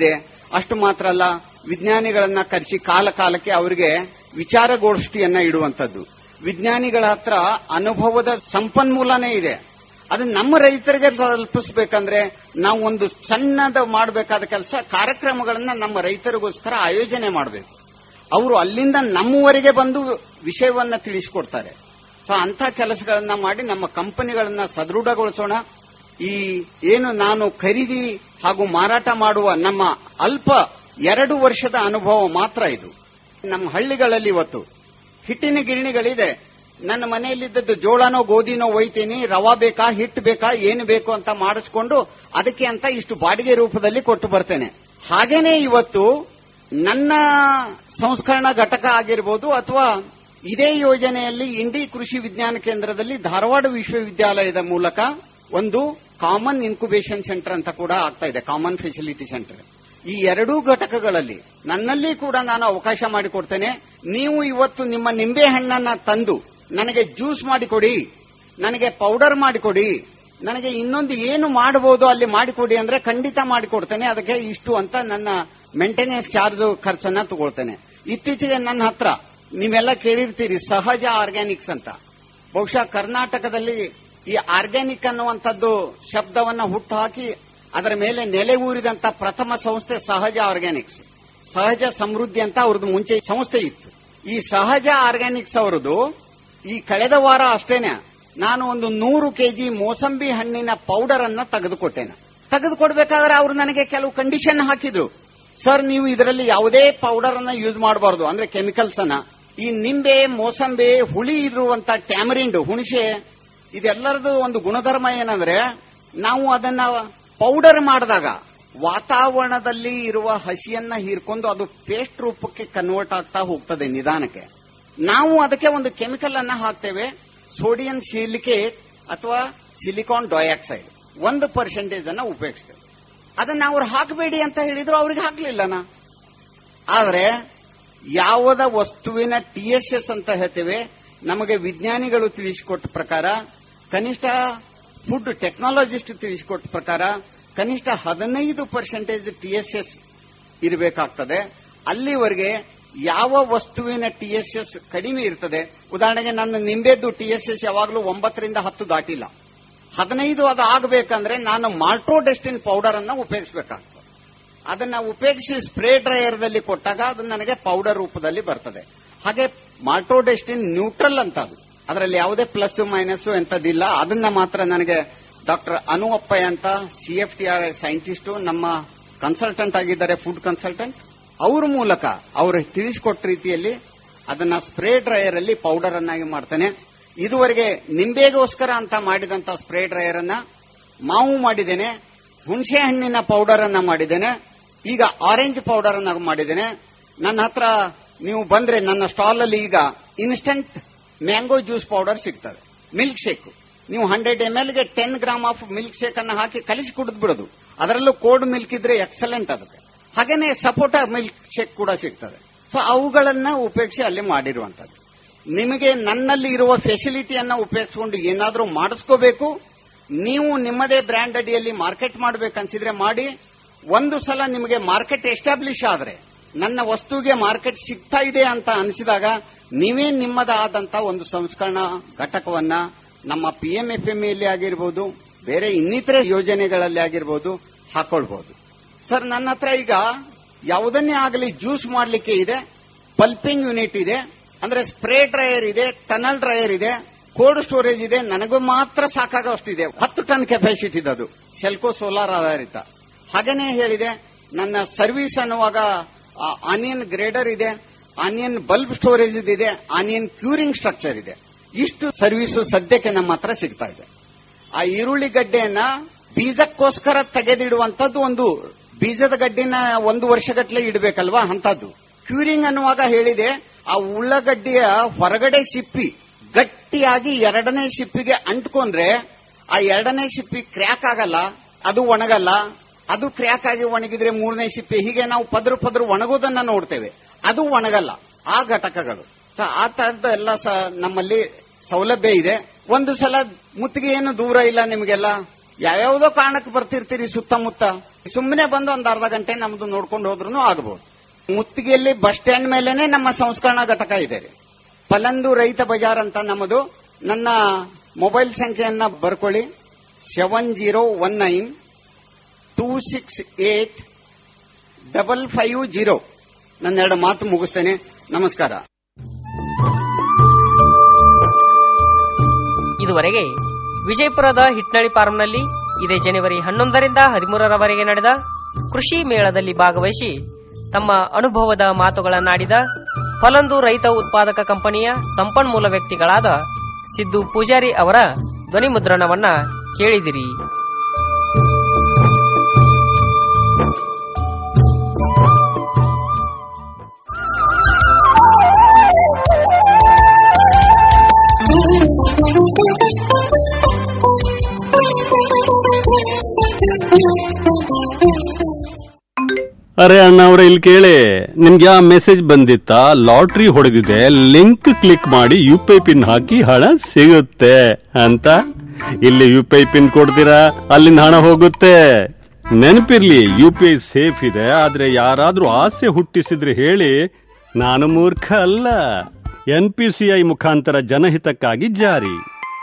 ಅಷ್ಟು ಮಾತ್ರ ಅಲ್ಲ ವಿಜ್ಞಾನಿಗಳನ್ನ ಕರೆಸಿ ಕಾಲ ಕಾಲಕ್ಕೆ ಅವರಿಗೆ ವಿಚಾರಗೋಷ್ಠಿಯನ್ನ ಇಡುವಂತದ್ದು ವಿಜ್ಞಾನಿಗಳ ಹತ್ರ ಅನುಭವದ ಸಂಪನ್ಮೂಲನೇ ಇದೆ ಅದು ನಮ್ಮ ರೈತರಿಗೆ ತಲುಪಿಸ್ಬೇಕಂದ್ರೆ ನಾವು ಒಂದು ಸಣ್ಣದ ಮಾಡಬೇಕಾದ ಕೆಲಸ ಕಾರ್ಯಕ್ರಮಗಳನ್ನ ನಮ್ಮ ರೈತರಿಗೋಸ್ಕರ ಆಯೋಜನೆ ಮಾಡಬೇಕು ಅವರು ಅಲ್ಲಿಂದ ನಮ್ಮವರೆಗೆ ಬಂದು ವಿಷಯವನ್ನ ತಿಳಿಸಿಕೊಡ್ತಾರೆ ಸೊ ಅಂತ ಕೆಲಸಗಳನ್ನ ಮಾಡಿ ನಮ್ಮ ಕಂಪನಿಗಳನ್ನ ಸದೃಢಗೊಳಿಸೋಣ ಈ ಏನು ನಾನು ಖರೀದಿ ಹಾಗೂ ಮಾರಾಟ ಮಾಡುವ ನಮ್ಮ ಅಲ್ಪ ಎರಡು ವರ್ಷದ ಅನುಭವ ಮಾತ್ರ ಇದು ನಮ್ಮ ಹಳ್ಳಿಗಳಲ್ಲಿ ಇವತ್ತು ಹಿಟ್ಟಿನ ಗಿರಣಿಗಳಿದೆ ನನ್ನ ಮನೆಯಲ್ಲಿದ್ದದ್ದು ಜೋಳನೋ ಗೋಧಿನೋ ಒಯ್ತೀನಿ ರವಾ ಬೇಕಾ ಹಿಟ್ಟು ಬೇಕಾ ಏನು ಬೇಕು ಅಂತ ಮಾಡಿಸ್ಕೊಂಡು ಅದಕ್ಕೆ ಅಂತ ಇಷ್ಟು ಬಾಡಿಗೆ ರೂಪದಲ್ಲಿ ಕೊಟ್ಟು ಬರ್ತೇನೆ ಹಾಗೇನೆ ಇವತ್ತು ನನ್ನ ಸಂಸ್ಕರಣಾ ಘಟಕ ಆಗಿರ್ಬೋದು ಅಥವಾ ಇದೇ ಯೋಜನೆಯಲ್ಲಿ ಇಂಡಿ ಕೃಷಿ ವಿಜ್ಞಾನ ಕೇಂದ್ರದಲ್ಲಿ ಧಾರವಾಡ ವಿಶ್ವವಿದ್ಯಾಲಯದ ಮೂಲಕ ಒಂದು ಕಾಮನ್ ಇನ್ಕ್ಯುಬೇಷನ್ ಸೆಂಟರ್ ಅಂತ ಕೂಡ ಆಗ್ತಾ ಇದೆ ಕಾಮನ್ ಫೆಸಿಲಿಟಿ ಸೆಂಟರ್ ಈ ಎರಡೂ ಘಟಕಗಳಲ್ಲಿ ನನ್ನಲ್ಲಿ ಕೂಡ ನಾನು ಅವಕಾಶ ಮಾಡಿಕೊಡ್ತೇನೆ ನೀವು ಇವತ್ತು ನಿಮ್ಮ ನಿಂಬೆ ಹಣ್ಣನ್ನ ತಂದು ನನಗೆ ಜ್ಯೂಸ್ ಮಾಡಿಕೊಡಿ ನನಗೆ ಪೌಡರ್ ಮಾಡಿಕೊಡಿ ನನಗೆ ಇನ್ನೊಂದು ಏನು ಮಾಡಬಹುದು ಅಲ್ಲಿ ಮಾಡಿಕೊಡಿ ಅಂದ್ರೆ ಖಂಡಿತ ಮಾಡಿಕೊಡ್ತೇನೆ ಅದಕ್ಕೆ ಇಷ್ಟು ಅಂತ ನನ್ನ ಮೇಂಟೆನೆನ್ಸ್ ಚಾರ್ಜ್ ಖರ್ಚನ್ನ ತಗೊಳ್ತೇನೆ ಇತ್ತೀಚೆಗೆ ನನ್ನ ಹತ್ರ ನೀವೆಲ್ಲ ಕೇಳಿರ್ತೀರಿ ಸಹಜ ಆರ್ಗ್ಯಾನಿಕ್ಸ್ ಅಂತ ಬಹುಶಃ ಕರ್ನಾಟಕದಲ್ಲಿ ಈ ಆರ್ಗ್ಯಾನಿಕ್ ಅನ್ನುವಂಥದ್ದು ಶಬ್ದವನ್ನ ಹುಟ್ಟು ಹಾಕಿ ಅದರ ಮೇಲೆ ನೆಲೆ ಊರಿದಂತ ಪ್ರಥಮ ಸಂಸ್ಥೆ ಸಹಜ ಆರ್ಗ್ಯಾನಿಕ್ಸ್ ಸಹಜ ಸಮೃದ್ಧಿ ಅಂತ ಅವ್ರದ್ದು ಮುಂಚೆ ಸಂಸ್ಥೆ ಇತ್ತು ಈ ಸಹಜ ಆರ್ಗ್ಯಾನಿಕ್ಸ್ ಅವರದು ಈ ಕಳೆದ ವಾರ ಅಷ್ಟೇನೆ ನಾನು ಒಂದು ನೂರು ಕೆಜಿ ಮೋಸಂಬಿ ಹಣ್ಣಿನ ಪೌಡರ್ ಅನ್ನ ತೆಗೆದುಕೊಟ್ಟೇನೆ ತೆಗೆದುಕೊಡ್ಬೇಕಾದ್ರೆ ಅವರು ನನಗೆ ಕೆಲವು ಕಂಡೀಷನ್ ಹಾಕಿದ್ರು ಸರ್ ನೀವು ಇದರಲ್ಲಿ ಯಾವುದೇ ಪೌಡರ್ ಅನ್ನ ಯೂಸ್ ಮಾಡಬಾರ್ದು ಅಂದ್ರೆ ಕೆಮಿಕಲ್ಸ್ ಅನ್ನ ಈ ನಿಂಬೆ ಮೋಸಂಬೆ ಹುಳಿ ಇರುವಂತ ಟ್ಯಾಮರಿಂಡ್ ಹುಣಸೆ ಇದೆಲ್ಲರದು ಒಂದು ಗುಣಧರ್ಮ ಏನಂದ್ರೆ ನಾವು ಅದನ್ನ ಪೌಡರ್ ಮಾಡಿದಾಗ ವಾತಾವರಣದಲ್ಲಿ ಇರುವ ಹಸಿಯನ್ನ ಹೀರ್ಕೊಂಡು ಅದು ಪೇಸ್ಟ್ ರೂಪಕ್ಕೆ ಕನ್ವರ್ಟ್ ಆಗ್ತಾ ಹೋಗ್ತದೆ ನಿಧಾನಕ್ಕೆ ನಾವು ಅದಕ್ಕೆ ಒಂದು ಕೆಮಿಕಲ್ ಅನ್ನ ಹಾಕ್ತೇವೆ ಸೋಡಿಯಂ ಸಿಲಿಕೇಟ್ ಅಥವಾ ಸಿಲಿಕಾನ್ ಡೈಆಕ್ಸೈಡ್ ಒಂದು ಪರ್ಸೆಂಟೇಜ್ ಅನ್ನ ಉಪಯೋಗಿಸ್ತೇವೆ ಅದನ್ನ ಅವ್ರು ಹಾಕಬೇಡಿ ಅಂತ ಹೇಳಿದ್ರು ಅವ್ರಿಗೆ ಹಾಕ್ಲಿಲ್ಲನ ಆದ್ರೆ ಯಾವುದ ವಸ್ತುವಿನ ಟಿಎಸ್ಎಸ್ ಅಂತ ಹೇಳ್ತೇವೆ ನಮಗೆ ವಿಜ್ಞಾನಿಗಳು ತಿಳಿಸಿಕೊಟ್ಟ ಪ್ರಕಾರ ಕನಿಷ್ಠ ಫುಡ್ ಟೆಕ್ನಾಲಜಿಸ್ಟ್ ತಿಳಿಸಿಕೊಟ್ಟ ಪ್ರಕಾರ ಕನಿಷ್ಠ ಹದಿನೈದು ಪರ್ಸೆಂಟೇಜ್ ಟಿಎಸ್ಎಸ್ ಇರಬೇಕಾಗ್ತದೆ ಅಲ್ಲಿವರೆಗೆ ಯಾವ ವಸ್ತುವಿನ ಟಿಎಸ್ಎಸ್ ಕಡಿಮೆ ಇರ್ತದೆ ಉದಾಹರಣೆಗೆ ನನ್ನ ನಿಂಬೆದ್ದು ಟಿಎಸ್ಎಸ್ ಯಾವಾಗಲೂ ಒಂಬತ್ತರಿಂದ ಹತ್ತು ದಾಟಿಲ್ಲ ಹದಿನೈದು ಅದು ಆಗಬೇಕಂದ್ರೆ ನಾನು ಮಾಲ್ಟ್ರೋಡೆಸ್ಟಿನ್ ಪೌಡರ್ ಅನ್ನ ಉಪಯೋಗಿಸಬೇಕಾಗ್ತದೆ ಅದನ್ನ ಉಪಯೋಗಿಸಿ ಸ್ಪ್ರೇ ಡ್ರೈಯರ್ದಲ್ಲಿ ಕೊಟ್ಟಾಗ ಅದು ನನಗೆ ಪೌಡರ್ ರೂಪದಲ್ಲಿ ಬರ್ತದೆ ಹಾಗೆ ಮಾಲ್ಟ್ರೋಡೆಸ್ಟಿನ್ ನ್ಯೂಟ್ರಲ್ ಅಂತ ಅದು ಅದರಲ್ಲಿ ಯಾವುದೇ ಪ್ಲಸ್ ಮೈನಸ್ ಎಂತದಿಲ್ಲ ಅದನ್ನ ಮಾತ್ರ ನನಗೆ ಡಾಕ್ಟರ್ ಅನು ಅಪ್ಪಯ್ಯ ಅಂತ ಸಿಎಫ್ ಟಿ ಆರ್ ಸೈಂಟಿಸ್ಟ್ ನಮ್ಮ ಕನ್ಸಲ್ಟೆಂಟ್ ಆಗಿದ್ದಾರೆ ಫುಡ್ ಕನ್ಸಲ್ಟೆಂಟ್ ಅವ್ರ ಮೂಲಕ ಅವರು ತಿಳಿಸಿಕೊಟ್ಟ ರೀತಿಯಲ್ಲಿ ಅದನ್ನ ಸ್ಪ್ರೇ ಡ್ರೈಯರ್ ಅಲ್ಲಿ ಪೌಡರ್ ಅನ್ನಾಗಿ ಮಾಡ್ತೇನೆ ಇದುವರೆಗೆ ನಿಂಬೆಗೋಸ್ಕರ ಅಂತ ಮಾಡಿದಂತ ಸ್ಪ್ರೇ ಡ್ರೈಯರ್ ಅನ್ನ ಮಾವು ಮಾಡಿದ್ದೇನೆ ಹುಣಸೆ ಹಣ್ಣಿನ ಪೌಡರ್ ಅನ್ನ ಮಾಡಿದ್ದೇನೆ ಈಗ ಆರೆಂಜ್ ಪೌಡರ್ ಅನ್ನ ಮಾಡಿದ್ದೇನೆ ನನ್ನ ಹತ್ರ ನೀವು ಬಂದ್ರೆ ನನ್ನ ಸ್ಟಾಲ್ ಅಲ್ಲಿ ಈಗ ಇನ್ಸ್ಟಂಟ್ ಮ್ಯಾಂಗೋ ಜ್ಯೂಸ್ ಪೌಡರ್ ಸಿಗ್ತದೆ ಮಿಲ್ಕ್ ಶೇಕ್ ನೀವು ಹಂಡ್ರೆಡ್ ಎಂ ಗೆ ten gram of milkshake ಅನ್ನ ಹಾಕಿ ಕಲಿಸಿ ಕುಡಿದು ಬಿಡೋದು ಅದರಲ್ಲೂ ಕೋಲ್ಡ್ ಮಿಲ್ಕ್ ಇದ್ರೆ ಎಕ್ಸಲೆಂಟ್ ಅದಕ್ಕೆ ಹಾಗೇನೆ ಸಪೋಟ ಮಿಲ್ಕ್ ಶೇಕ್ ಕೂಡ ಸಿಗ್ತದೆ ಸೊ ಅವುಗಳನ್ನ ಉಪಯೋಗಿಸಿ ಅಲ್ಲಿ ಮಾಡಿರುವಂತದ್ದು ನಿಮಗೆ ನನ್ನಲ್ಲಿ ಇರುವ ಫೆಸಿಲಿಟಿಯನ್ನ ಉಪಯೋಗಿಸಿಕೊಂಡು ಏನಾದರೂ ಮಾಡಿಸ್ಕೋಬೇಕು ನೀವು ನಿಮ್ಮದೇ ಬ್ರ್ಯಾಂಡ್ ಅಡಿಯಲ್ಲಿ ಮಾರ್ಕೆಟ್ ಮಾಡಬೇಕನ್ಸಿದ್ರೆ ಮಾಡಿ ಒಂದು ಸಲ ನಿಮಗೆ ಮಾರ್ಕೆಟ್ ಎಸ್ಟಾಬ್ಲಿಷ್ ಆದ್ರೆ ನನ್ನ ವಸ್ತುವಿಗೆ ಮಾರ್ಕೆಟ್ ಸಿಗ್ತಾ ಇದೆ ಅಂತ ಅನಿಸಿದಾಗ ನೀವೇ ನಿಮ್ಮದಾದಂತ ಒಂದು ಸಂಸ್ಕರಣಾ ಘಟಕವನ್ನ ನಮ್ಮ ಪಿಎಂಎಫ್ಎಂಇಲಿ ಆಗಿರ್ಬೋದು ಬೇರೆ ಇನ್ನಿತರೆ ಯೋಜನೆಗಳಲ್ಲಿ ಆಗಿರ್ಬೋದು ಹಾಕೊಳ್ಬಹುದು ಸರ್ ನನ್ನ ಹತ್ರ ಈಗ ಯಾವುದನ್ನೇ ಆಗಲಿ ಜ್ಯೂಸ್ ಮಾಡಲಿಕ್ಕೆ ಇದೆ ಪಲ್ಪಿಂಗ್ ಯೂನಿಟ್ ಇದೆ ಅಂದ್ರೆ ಸ್ಪ್ರೇ ಡ್ರೈಯರ್ ಇದೆ ಟನಲ್ ಡ್ರೈಯರ್ ಇದೆ ಕೋಲ್ಡ್ ಸ್ಟೋರೇಜ್ ಇದೆ ನನಗೂ ಮಾತ್ರ ಸಾಕಾಗೋಷ್ಟಿದೆ ಹತ್ತು ಟನ್ ಕೆಪಾಸಿಟಿ ಇದೆ ಅದು ಸೆಲ್ಕೋ ಸೋಲಾರ್ ಆಧಾರಿತ ಹಾಗೇನೆ ಹೇಳಿದೆ ನನ್ನ ಸರ್ವಿಸ್ ಅನ್ನುವಾಗ ಆನಿಯನ್ ಗ್ರೇಡರ್ ಇದೆ ಆನಿಯನ್ ಬಲ್ಬ್ ಸ್ಟೋರೇಜ್ ಇದೆ ಆನಿಯನ್ ಕ್ಯೂರಿಂಗ್ ಸ್ಟ್ರಕ್ಚರ್ ಇದೆ ಇಷ್ಟು ಸರ್ವಿಸು ಸದ್ಯಕ್ಕೆ ನಮ್ಮ ಹತ್ರ ಸಿಗ್ತಾ ಇದೆ ಆ ಈರುಳ್ಳಿ ಗಡ್ಡೆಯನ್ನ ಬೀಜಕ್ಕೋಸ್ಕರ ತೆಗೆದಿಡುವಂತದ್ದು ಒಂದು ಬೀಜದ ಗಡ್ಡಿನ ಒಂದು ವರ್ಷಗಟ್ಟಲೆ ಇಡಬೇಕಲ್ವಾ ಅಂತದ್ದು ಕ್ಯೂರಿಂಗ್ ಅನ್ನುವಾಗ ಹೇಳಿದೆ ಆ ಉಳ್ಳಗಡ್ಡಿಯ ಹೊರಗಡೆ ಸಿಪ್ಪಿ ಗಟ್ಟಿಯಾಗಿ ಎರಡನೇ ಸಿಪ್ಪಿಗೆ ಅಂಟ್ಕೊಂಡ್ರೆ ಆ ಎರಡನೇ ಸಿಪ್ಪಿ ಕ್ರ್ಯಾಕ್ ಆಗಲ್ಲ ಅದು ಒಣಗಲ್ಲ ಅದು ಕ್ರ್ಯಾಕ್ ಆಗಿ ಒಣಗಿದ್ರೆ ಮೂರನೇ ಸಿಪ್ಪಿ ಹೀಗೆ ನಾವು ಪದ್ರ ಪದ್ರ ಒಣಗೋದನ್ನ ನೋಡ್ತೇವೆ ಅದು ಒಣಗಲ್ಲ ಆ ಘಟಕಗಳು ಸೊ ಆ ತರದ ಎಲ್ಲ ಸ ನಮ್ಮಲ್ಲಿ ಸೌಲಭ್ಯ ಇದೆ ಒಂದು ಸಲ ಮುತ್ತಿಗೆ ಏನು ದೂರ ಇಲ್ಲ ನಿಮಗೆಲ್ಲ ಯಾವ್ಯಾವ್ದೋ ಕಾರಣಕ್ಕೆ ಬರ್ತಿರ್ತೀರಿ ಸುತ್ತಮುತ್ತ ಸುಮ್ಮನೆ ಬಂದು ಒಂದು ಅರ್ಧ ಗಂಟೆ ನಮ್ದು ನೋಡ್ಕೊಂಡು ಹೋದ್ರೂ ಆಗಬಹುದು ಮುತ್ತಿಗೆಯಲ್ಲಿ ಬಸ್ ಸ್ಟ್ಯಾಂಡ್ ಮೇಲೇನೆ ನಮ್ಮ ಸಂಸ್ಕರಣಾ ಘಟಕ ಇದೆ ಫಲಂದು ರೈತ ಬಜಾರ್ ಅಂತ ನಮ್ಮದು ನನ್ನ ಮೊಬೈಲ್ ಸಂಖ್ಯೆಯನ್ನ ಬರ್ಕೊಳ್ಳಿ seven zero one nine two six eight double five zero ನನ್ನೆರಡು ಮಾತು ಮುಗಿಸ್ತೇನೆ ನಮಸ್ಕಾರ ಇದುವರೆಗೆ ವಿಜಯಪುರದ ಹಿಟ್ನಳ್ಳಿ ಫಾರ್ಮ್ನಲ್ಲಿ ಇದೇ ಜನವರಿ ಹನ್ನೊಂದರಿಂದ ಹದಿಮೂರರವರೆಗೆ ನಡೆದ ಕೃಷಿ ಮೇಳದಲ್ಲಿ ಭಾಗವಹಿಸಿ ತಮ್ಮ ಅನುಭವದ ಮಾತುಗಳನ್ನಾಡಿದ ಫಲಂದು ರೈತ ಉತ್ಪಾದಕ ಕಂಪನಿಯ ಸಂಪನ್ಮೂಲ ವ್ಯಕ್ತಿಗಳಾದ ಸಿದ್ದು ಪೂಜಾರಿ ಅವರ ಧ್ವನಿ ಮುದ್ರಣವನ್ನ ಕೇಳಿದಿರಿ ಅರೆ ಅಣ್ಣ ಅವ್ರ ಇಲ್ಲಿ ಕೇಳಿ ನಿಮ್ಗೆ ಆ ಮೆಸೇಜ್ ಬಂದಿತ್ತಾ ಲಾಟ್ರಿ ಹೊಡೆದಿದೆ ಲಿಂಕ್ ಕ್ಲಿಕ್ ಮಾಡಿ ಯು ಪಿ ಐ ಪಿನ್ ಹಾಕಿ ಹಣ ಸಿಗುತ್ತೆ ಅಂತ ಇಲ್ಲಿ ಯು ಪಿ ಐ ಪಿನ್ ಕೊಡ್ತೀರಾ ಅಲ್ಲಿಂದ ಹಣ ಹೋಗುತ್ತೆ ನೆನಪಿರ್ಲಿ ಯು ಪಿ ಐ ಸೇಫ್ ಇದೆ ಆದ್ರೆ ಯಾರಾದ್ರೂ ಆಸೆ ಹುಟ್ಟಿಸಿದ್ರೆ ಹೇಳಿ ನಾನು ಮೂರ್ಖ ಅಲ್ಲ ಎನ್ ಪಿ ಸಿ ಐ ಮುಖಾಂತರ ಜನಹಿತಕ್ಕಾಗಿ ಜಾರಿ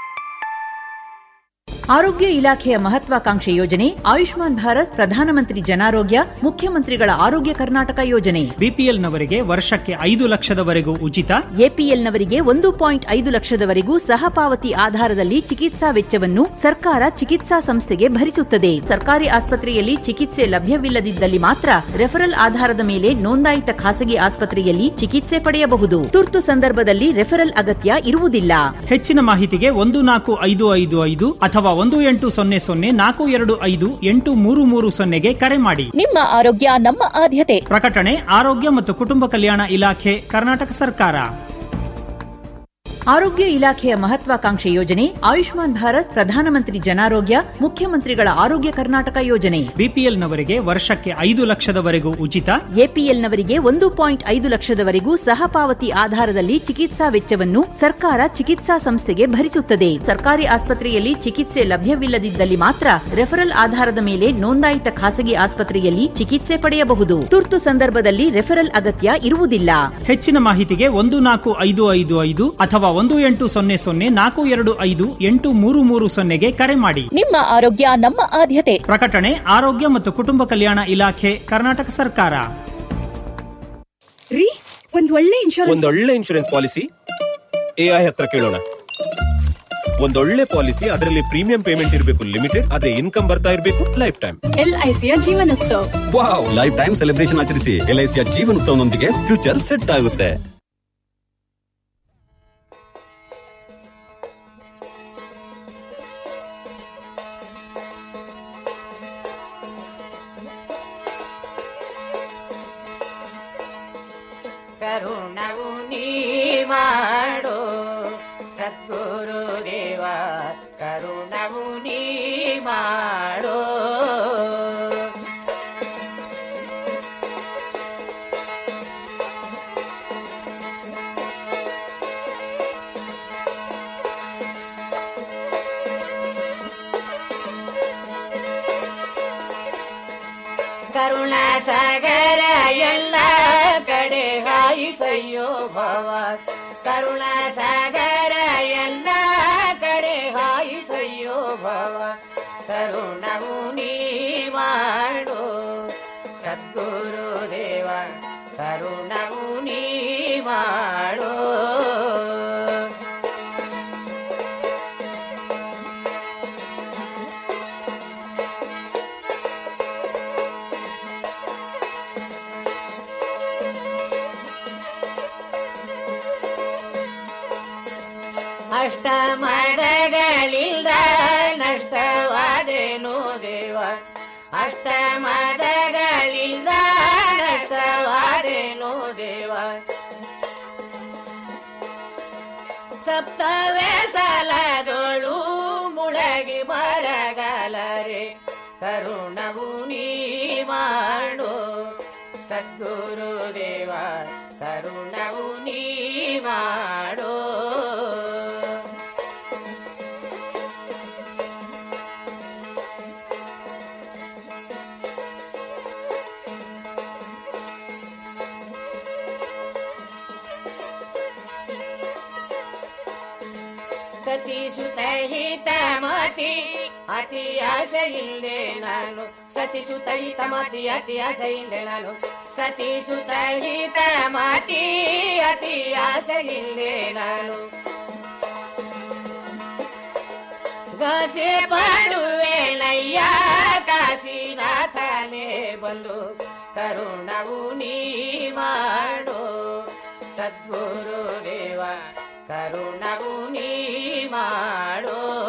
ಆರೋಗ್ಯ ಇಲಾಖೆಯ ಮಹತ್ವಾಕಾಂಕ್ಷೆ ಯೋಜನೆ ಆಯುಷ್ಮಾನ್ ಭಾರತ್ ಪ್ರಧಾನಮಂತ್ರಿ ಜನಾರೋಗ್ಯ ಮುಖ್ಯಮಂತ್ರಿಗಳ ಆರೋಗ್ಯ ಕರ್ನಾಟಕ ಯೋಜನೆ ಬಿಪಿಎಲ್ನವರಿಗೆ ವರ್ಷಕ್ಕೆ ಐದು ಲಕ್ಷದವರೆಗೂ ಉಚಿತ ಎಪಿಎಲ್ನವರಿಗೆ ಒಂದು ಪಾಯಿಂಟ್ ಐದು ಲಕ್ಷದವರೆಗೂ ಸಹಪಾವತಿ ಆಧಾರದಲ್ಲಿ ಚಿಕಿತ್ಸಾ ವೆಚ್ಚವನ್ನು ಸರ್ಕಾರ ಚಿಕಿತ್ಸಾ ಸಂಸ್ಥೆಗೆ ಭರಿಸುತ್ತದೆ ಸರ್ಕಾರಿ ಆಸ್ಪತ್ರೆಯಲ್ಲಿ ಚಿಕಿತ್ಸೆ ಲಭ್ಯವಿಲ್ಲದಿದ್ದಲ್ಲಿ ಮಾತ್ರ ರೆಫರಲ್ ಆಧಾರದ ಮೇಲೆ ನೋಂದಾಯಿತ ಖಾಸಗಿ ಆಸ್ಪತ್ರೆಯಲ್ಲಿ ಚಿಕಿತ್ಸೆ ಪಡೆಯಬಹುದು ತುರ್ತು ಸಂದರ್ಭದಲ್ಲಿ ರೆಫರಲ್ ಅಗತ್ಯ ಇರುವುದಿಲ್ಲ ಹೆಚ್ಚಿನ ಮಾಹಿತಿಗೆ ಒಂದು ನಾಲ್ಕು ಐದು ಐದು ಐದು ಅಥವಾ ಒಂದು ಎಂಟು ಸೊನ್ನೆ ಸೊನ್ನೆ ನಾಲ್ಕು ಎರಡು ಐದು ಎಂಟು ಮೂರು ಮೂರು ಸೊನ್ನೆಗೆ ಕರೆ ಮಾಡಿ ನಿಮ್ಮ ಆರೋಗ್ಯ ನಮ್ಮ ಆದ್ಯತೆ ಪ್ರಕಟಣೆ ಆರೋಗ್ಯ ಮತ್ತು ಕುಟುಂಬ ಕಲ್ಯಾಣ ಇಲಾಖೆ ಕರ್ನಾಟಕ ಸರ್ಕಾರ ಆರೋಗ್ಯ ಇಲಾಖೆಯ ಮಹತ್ವಾಕಾಂಕ್ಷೆ ಯೋಜನೆ ಆಯುಷ್ಮಾನ್ ಭಾರತ್ ಪ್ರಧಾನಮಂತ್ರಿ ಜನಾರೋಗ್ಯ ಮುಖ್ಯಮಂತ್ರಿಗಳ ಆರೋಗ್ಯ ಕರ್ನಾಟಕ ಯೋಜನೆ ಬಿಪಿಎಲ್ನವರಿಗೆ ವರ್ಷಕ್ಕೆ ಐದು ಲಕ್ಷದವರೆಗೂ ಉಚಿತ ಎಪಿಎಲ್ನವರಿಗೆ ಒಂದು ಪಾಯಿಂಟ್ ಐದು ಲಕ್ಷದವರೆಗೂ ಸಹಪಾವತಿ ಆಧಾರದಲ್ಲಿ ಚಿಕಿತ್ಸಾ ವೆಚ್ಚವನ್ನು ಸರ್ಕಾರ ಚಿಕಿತ್ಸಾ ಸಂಸ್ಥೆಗೆ ಭರಿಸುತ್ತದೆ ಸರ್ಕಾರಿ ಆಸ್ಪತ್ರೆಯಲ್ಲಿ ಚಿಕಿತ್ಸೆ ಲಭ್ಯವಿಲ್ಲದಿದ್ದಲ್ಲಿ ಮಾತ್ರ ರೆಫರಲ್ ಆಧಾರದ ಮೇಲೆ ನೋಂದಾಯಿತ ಖಾಸಗಿ ಆಸ್ಪತ್ರೆಯಲ್ಲಿ ಚಿಕಿತ್ಸೆ ಪಡೆಯಬಹುದು ತುರ್ತು ಸಂದರ್ಭದಲ್ಲಿ ರೆಫರಲ್ ಅಗತ್ಯ ಇರುವುದಿಲ್ಲ ಹೆಚ್ಚಿನ ಮಾಹಿತಿಗೆ ಒಂದು ನಾಲ್ಕು ಐದು ಐದು ಐದು ಅಥವಾ ಒಂದು ಎಂಟು ಸೊನ್ನೆ ಸೊನ್ನೆ ನಾಲ್ಕು ಎರಡು ಐದು ಎಂಟು ಮೂರು ಮೂರು ಸೊನ್ನೆಗೆ ಕರೆ ಮಾಡಿ ನಿಮ್ಮ ಆರೋಗ್ಯ ನಮ್ಮ ಆದ್ಯತೆ ಪ್ರಕಟಣೆ ಆರೋಗ್ಯ ಮತ್ತು ಕುಟುಂಬ ಕಲ್ಯಾಣ ಇಲಾಖೆ ಕರ್ನಾಟಕ ಸರ್ಕಾರ ರೀ ಒಂದ್ ಒಳ್ಳೆ ಇನ್ಶೂರೆನ್ಸ್ ಒಂದೊಳ್ಳೆ ಇನ್ಶೂರೆನ್ಸ್ ಪಾಲಿಸಿ ಎಐ ಹತ್ರ ಕೇಳೋಣ ಒಂದೊಳ್ಳೆ ಪಾಲಿಸಿ ಅದರಲ್ಲಿ ಪ್ರೀಮಿಯಂ ಪೇಮೆಂಟ್ ಇರಬೇಕು ಲಿಮಿಟೆಡ್ ಅದೇ ಇನ್ಕಮ್ ಬರ್ತಾ ಇರಬೇಕು ಲೈಫ್ ಟೈಮ್ ಎಲ್ಐಸಿಯ Jeevan Utsav wow life time celebration ಆಚರಿಸಿ ಎಲ್ಐಸಿಯ ಜೀವನೋತ್ಸವನೊಂದಿಗೆ ಫ್ಯೂಚರ್ ಸೆಟ್ ಆಗುತ್ತೆ ಕರುಣವು ನೀ ಮಾಡೋ ಸದ್ಗುರು ದೇವ ಕರುಣವು ನೀ ಮಾಡೋ ಕರುಣ ಸಾಗರ ಎಲ್ಲ ಕಡೆ ಹಾಯಿಸಯ್ಯೋ ಭವ ಕರುಣ ಸಾಗರ ಎಲ್ಲ ಕಡೆ ಹಾಯಿಸಯ್ಯೋ ಭವ ಕರುಣವು ನೀ ಮಾಡೋ ಸದ್ಗುರು ದೇವ ಕರುಣವು ನೀ ಮಾಡೋ ಅಷ್ಟಮದಗಳಿಲ್ದ ನಷ್ಟವಾದೇನು ದೇವ ಅಷ್ಟಮದಗಳಿಲ್ದ ನಷ್ಟವಾದೇನು ದೇವ ಸಪ್ತವೇ ಸಲದೊಳು ಮುಳಗಿ ಬರಗಲರೆ ಕರುಣವು ನೀ ಮಾಡೋ ಸದ್ಗುರು ದೇವ ಕರುಣವು ನೀ ಮಾಡೋ ಅತಿ ಆಸೆ ಇಲ್ಲದೆ ನಾನು ಸತಿ ಸುತಹಿತ ಮಾತಿ ಅತಿ ಆಸೆ ಇಲ್ಲದೆ ನಾನು ಸತಿ ಸುತಹಿತ ಮಾತಿ ಅತಿ ಆಸೆ ಇಲ್ಲದೆ ನಾನು ಗಸೆ ಪಾಡುವೆನಯ್ಯ ಕಾಶಿನಾಥನೇ ಬಂದು ಕರುಣವು ನೀ ಮಾಡು ಸದ್ಗುರು ದೇವ ಕರುಣವು ನೀ ಮಾಡು